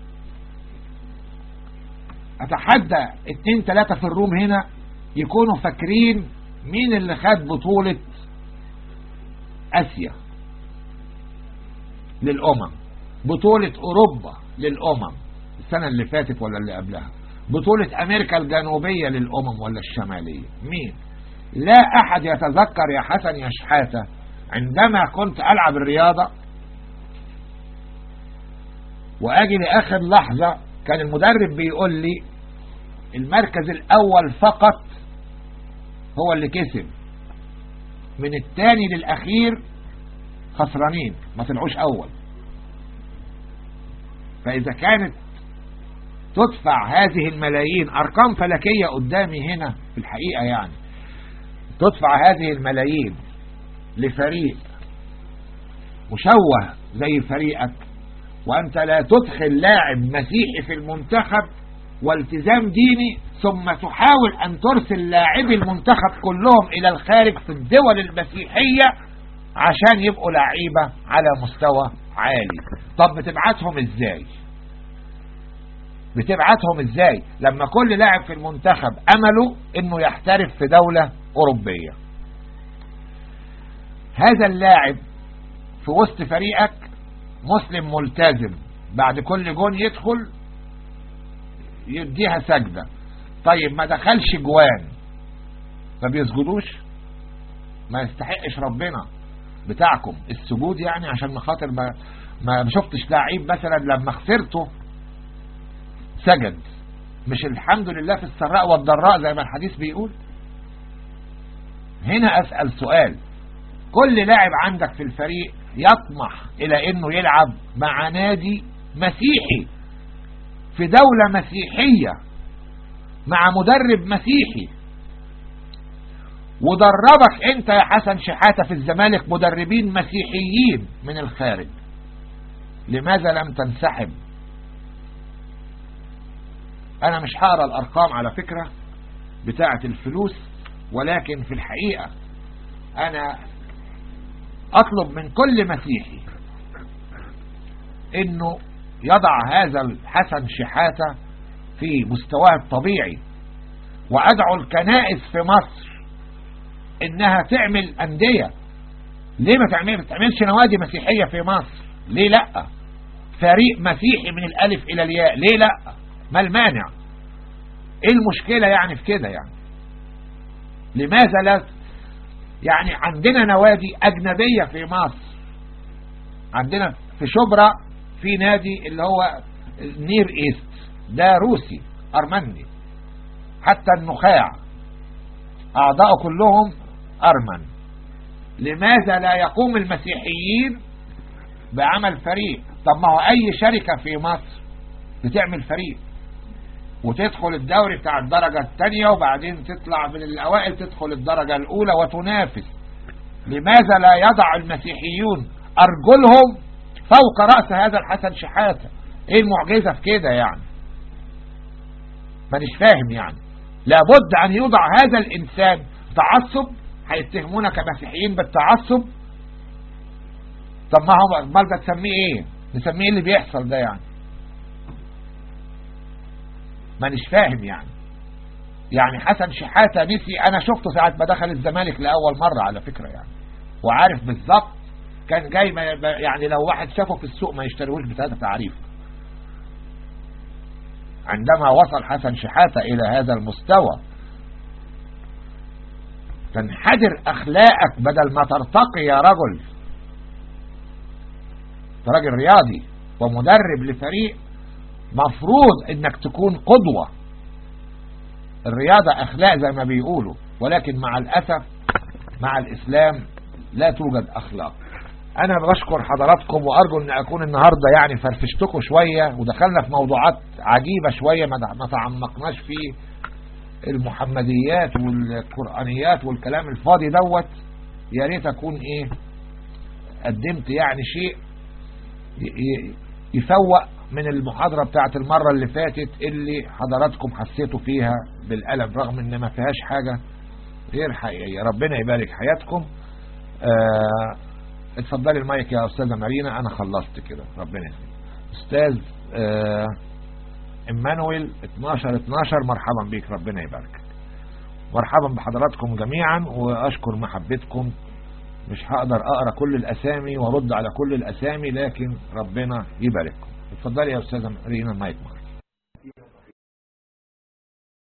أتحدى اتنين تلاتة في الروم هنا يكونوا فاكرين مين اللي خد بطولة أسيا للأمم بطولة أوروبا للأمم السنة اللي فاتت ولا اللي قبلها بطولة أمريكا الجنوبية للأمم ولا الشمالية مين لا أحد يتذكر يا حسن يا شحاتة عندما كنت ألعب الرياضة وأجي لآخر لحظة كان المدرب بيقول لي المركز الأول فقط هو اللي كسب من الثاني للأخير خسرانين ما طلعوش أول فإذا كانت تدفع هذه الملايين أرقام فلكية قدامي هنا في الحقيقة يعني تدفع هذه الملايين لفريق مشوه زي فريقك وأنت لا تدخل لاعب مسيحي في المنتخب والتزام ديني ثم تحاول أن ترسل لاعبي المنتخب كلهم إلى الخارج في الدول المسيحية عشان يبقوا لعيبة على مستوى عالي طب بتبعتهم ازاي بتبعتهم ازاي لما كل لاعب في المنتخب امله انه يحترف في دولة اوروبية هذا اللاعب في وسط فريقك مسلم ملتزم بعد كل جون يدخل يديها سجدة طيب ما دخلش جوان ما بيسجدوش ما يستحقش ربنا بتاعكم السجود يعني عشان مخاطر ما ما شفتش لعيب مثلا لما خسرته سجد مش الحمد لله في السراء والضراء زي ما الحديث بيقول هنا أسأل سؤال كل لاعب عندك في الفريق يطمح إلى أنه يلعب مع نادي مسيحي في دولة مسيحية مع مدرب مسيحي ودربك انت يا حسن شحاتة في الزمالك مدربين مسيحيين من الخارج لماذا لم تنسحب انا مش هقرا الارقام على فكرة بتاعة الفلوس ولكن في الحقيقة انا اطلب من كل مسيحي انه يضع هذا الحسن شحاتة في مستواه الطبيعي وادعو الكنائس في مصر انها تعمل اندية ليه ما تعمل تعملش نوادي مسيحية في مصر ليه لا فريق مسيحي من الالف الى الياء ليه لا ما المانع ايه المشكلة يعني في كده يعني لماذا لا يعني عندنا نوادي اجنبية في مصر عندنا في شبرا في نادي اللي هو نير ايست ده روسي ارمني حتى النخاع اعضاء كلهم ارمن لماذا لا يقوم المسيحيين بعمل فريق طب ما هو اي شركة في مصر بتعمل فريق وتدخل الدوري بتاع الدرجة الثانية وبعدين تطلع من الاوائل تدخل الدرجة الاولى وتنافس لماذا لا يضع المسيحيون ارجلهم فوق رأس هذا الحسن شحاتة ايه المعجزة في كده يعني مانيش فاهم يعني لابد ان يوضع هذا الانسان تعصب هيتهمونا كمسيحيين بالتعصب طب ما هو امال ده تسميه ايه نسميه ايه اللي بيحصل ده يعني مانيش فاهم يعني يعني حسن شحاتة نسي انا شفته ساعة ما دخل الزمالك لأول مرة على فكرة يعني وعارف بالظبط كان جاي ما يعني لو واحد شافه في السوق ما يشتريهوش بهذا تعريف عندما وصل حسن شحاتة إلى هذا المستوى تنحدر أخلاقك بدل ما ترتقي يا رجل انت راجل رياضي ومدرب لفريق مفروض انك تكون قدوة الرياضة اخلاق زي ما بيقولوا ولكن مع الاسف مع الاسلام لا توجد اخلاق انا بشكر حضراتكم وارجو ان اكون النهاردة يعني فرفشتكم شوية ودخلنا في موضوعات عجيبة شوية ما تعمقناش في المحمديات والقرآنيات والكلام الفاضي دوت يا ريت اكون ايه قدمت يعني شيء يفوق من المحاضرة بتاعت المرة اللي فاتت اللي حضراتكم حسيتوا فيها بالألم رغم ان ما فيهاش حاجة غير حقيقية ربنا يبارك حياتكم آه اتفضلي المايك يا أستاذة مارينا أنا خلصت كده ربنا يسلمك أستاذ آه إمانويل 12 12 مرحبا بيك ربنا يبارك مرحبا بحضراتكم جميعا وأشكر محبتكم مش هقدر أقرأ كل الأسامي وارد على كل الأسامي لكن ربنا يبارككم اتفضلي يا أستاذة مارينا المايك معك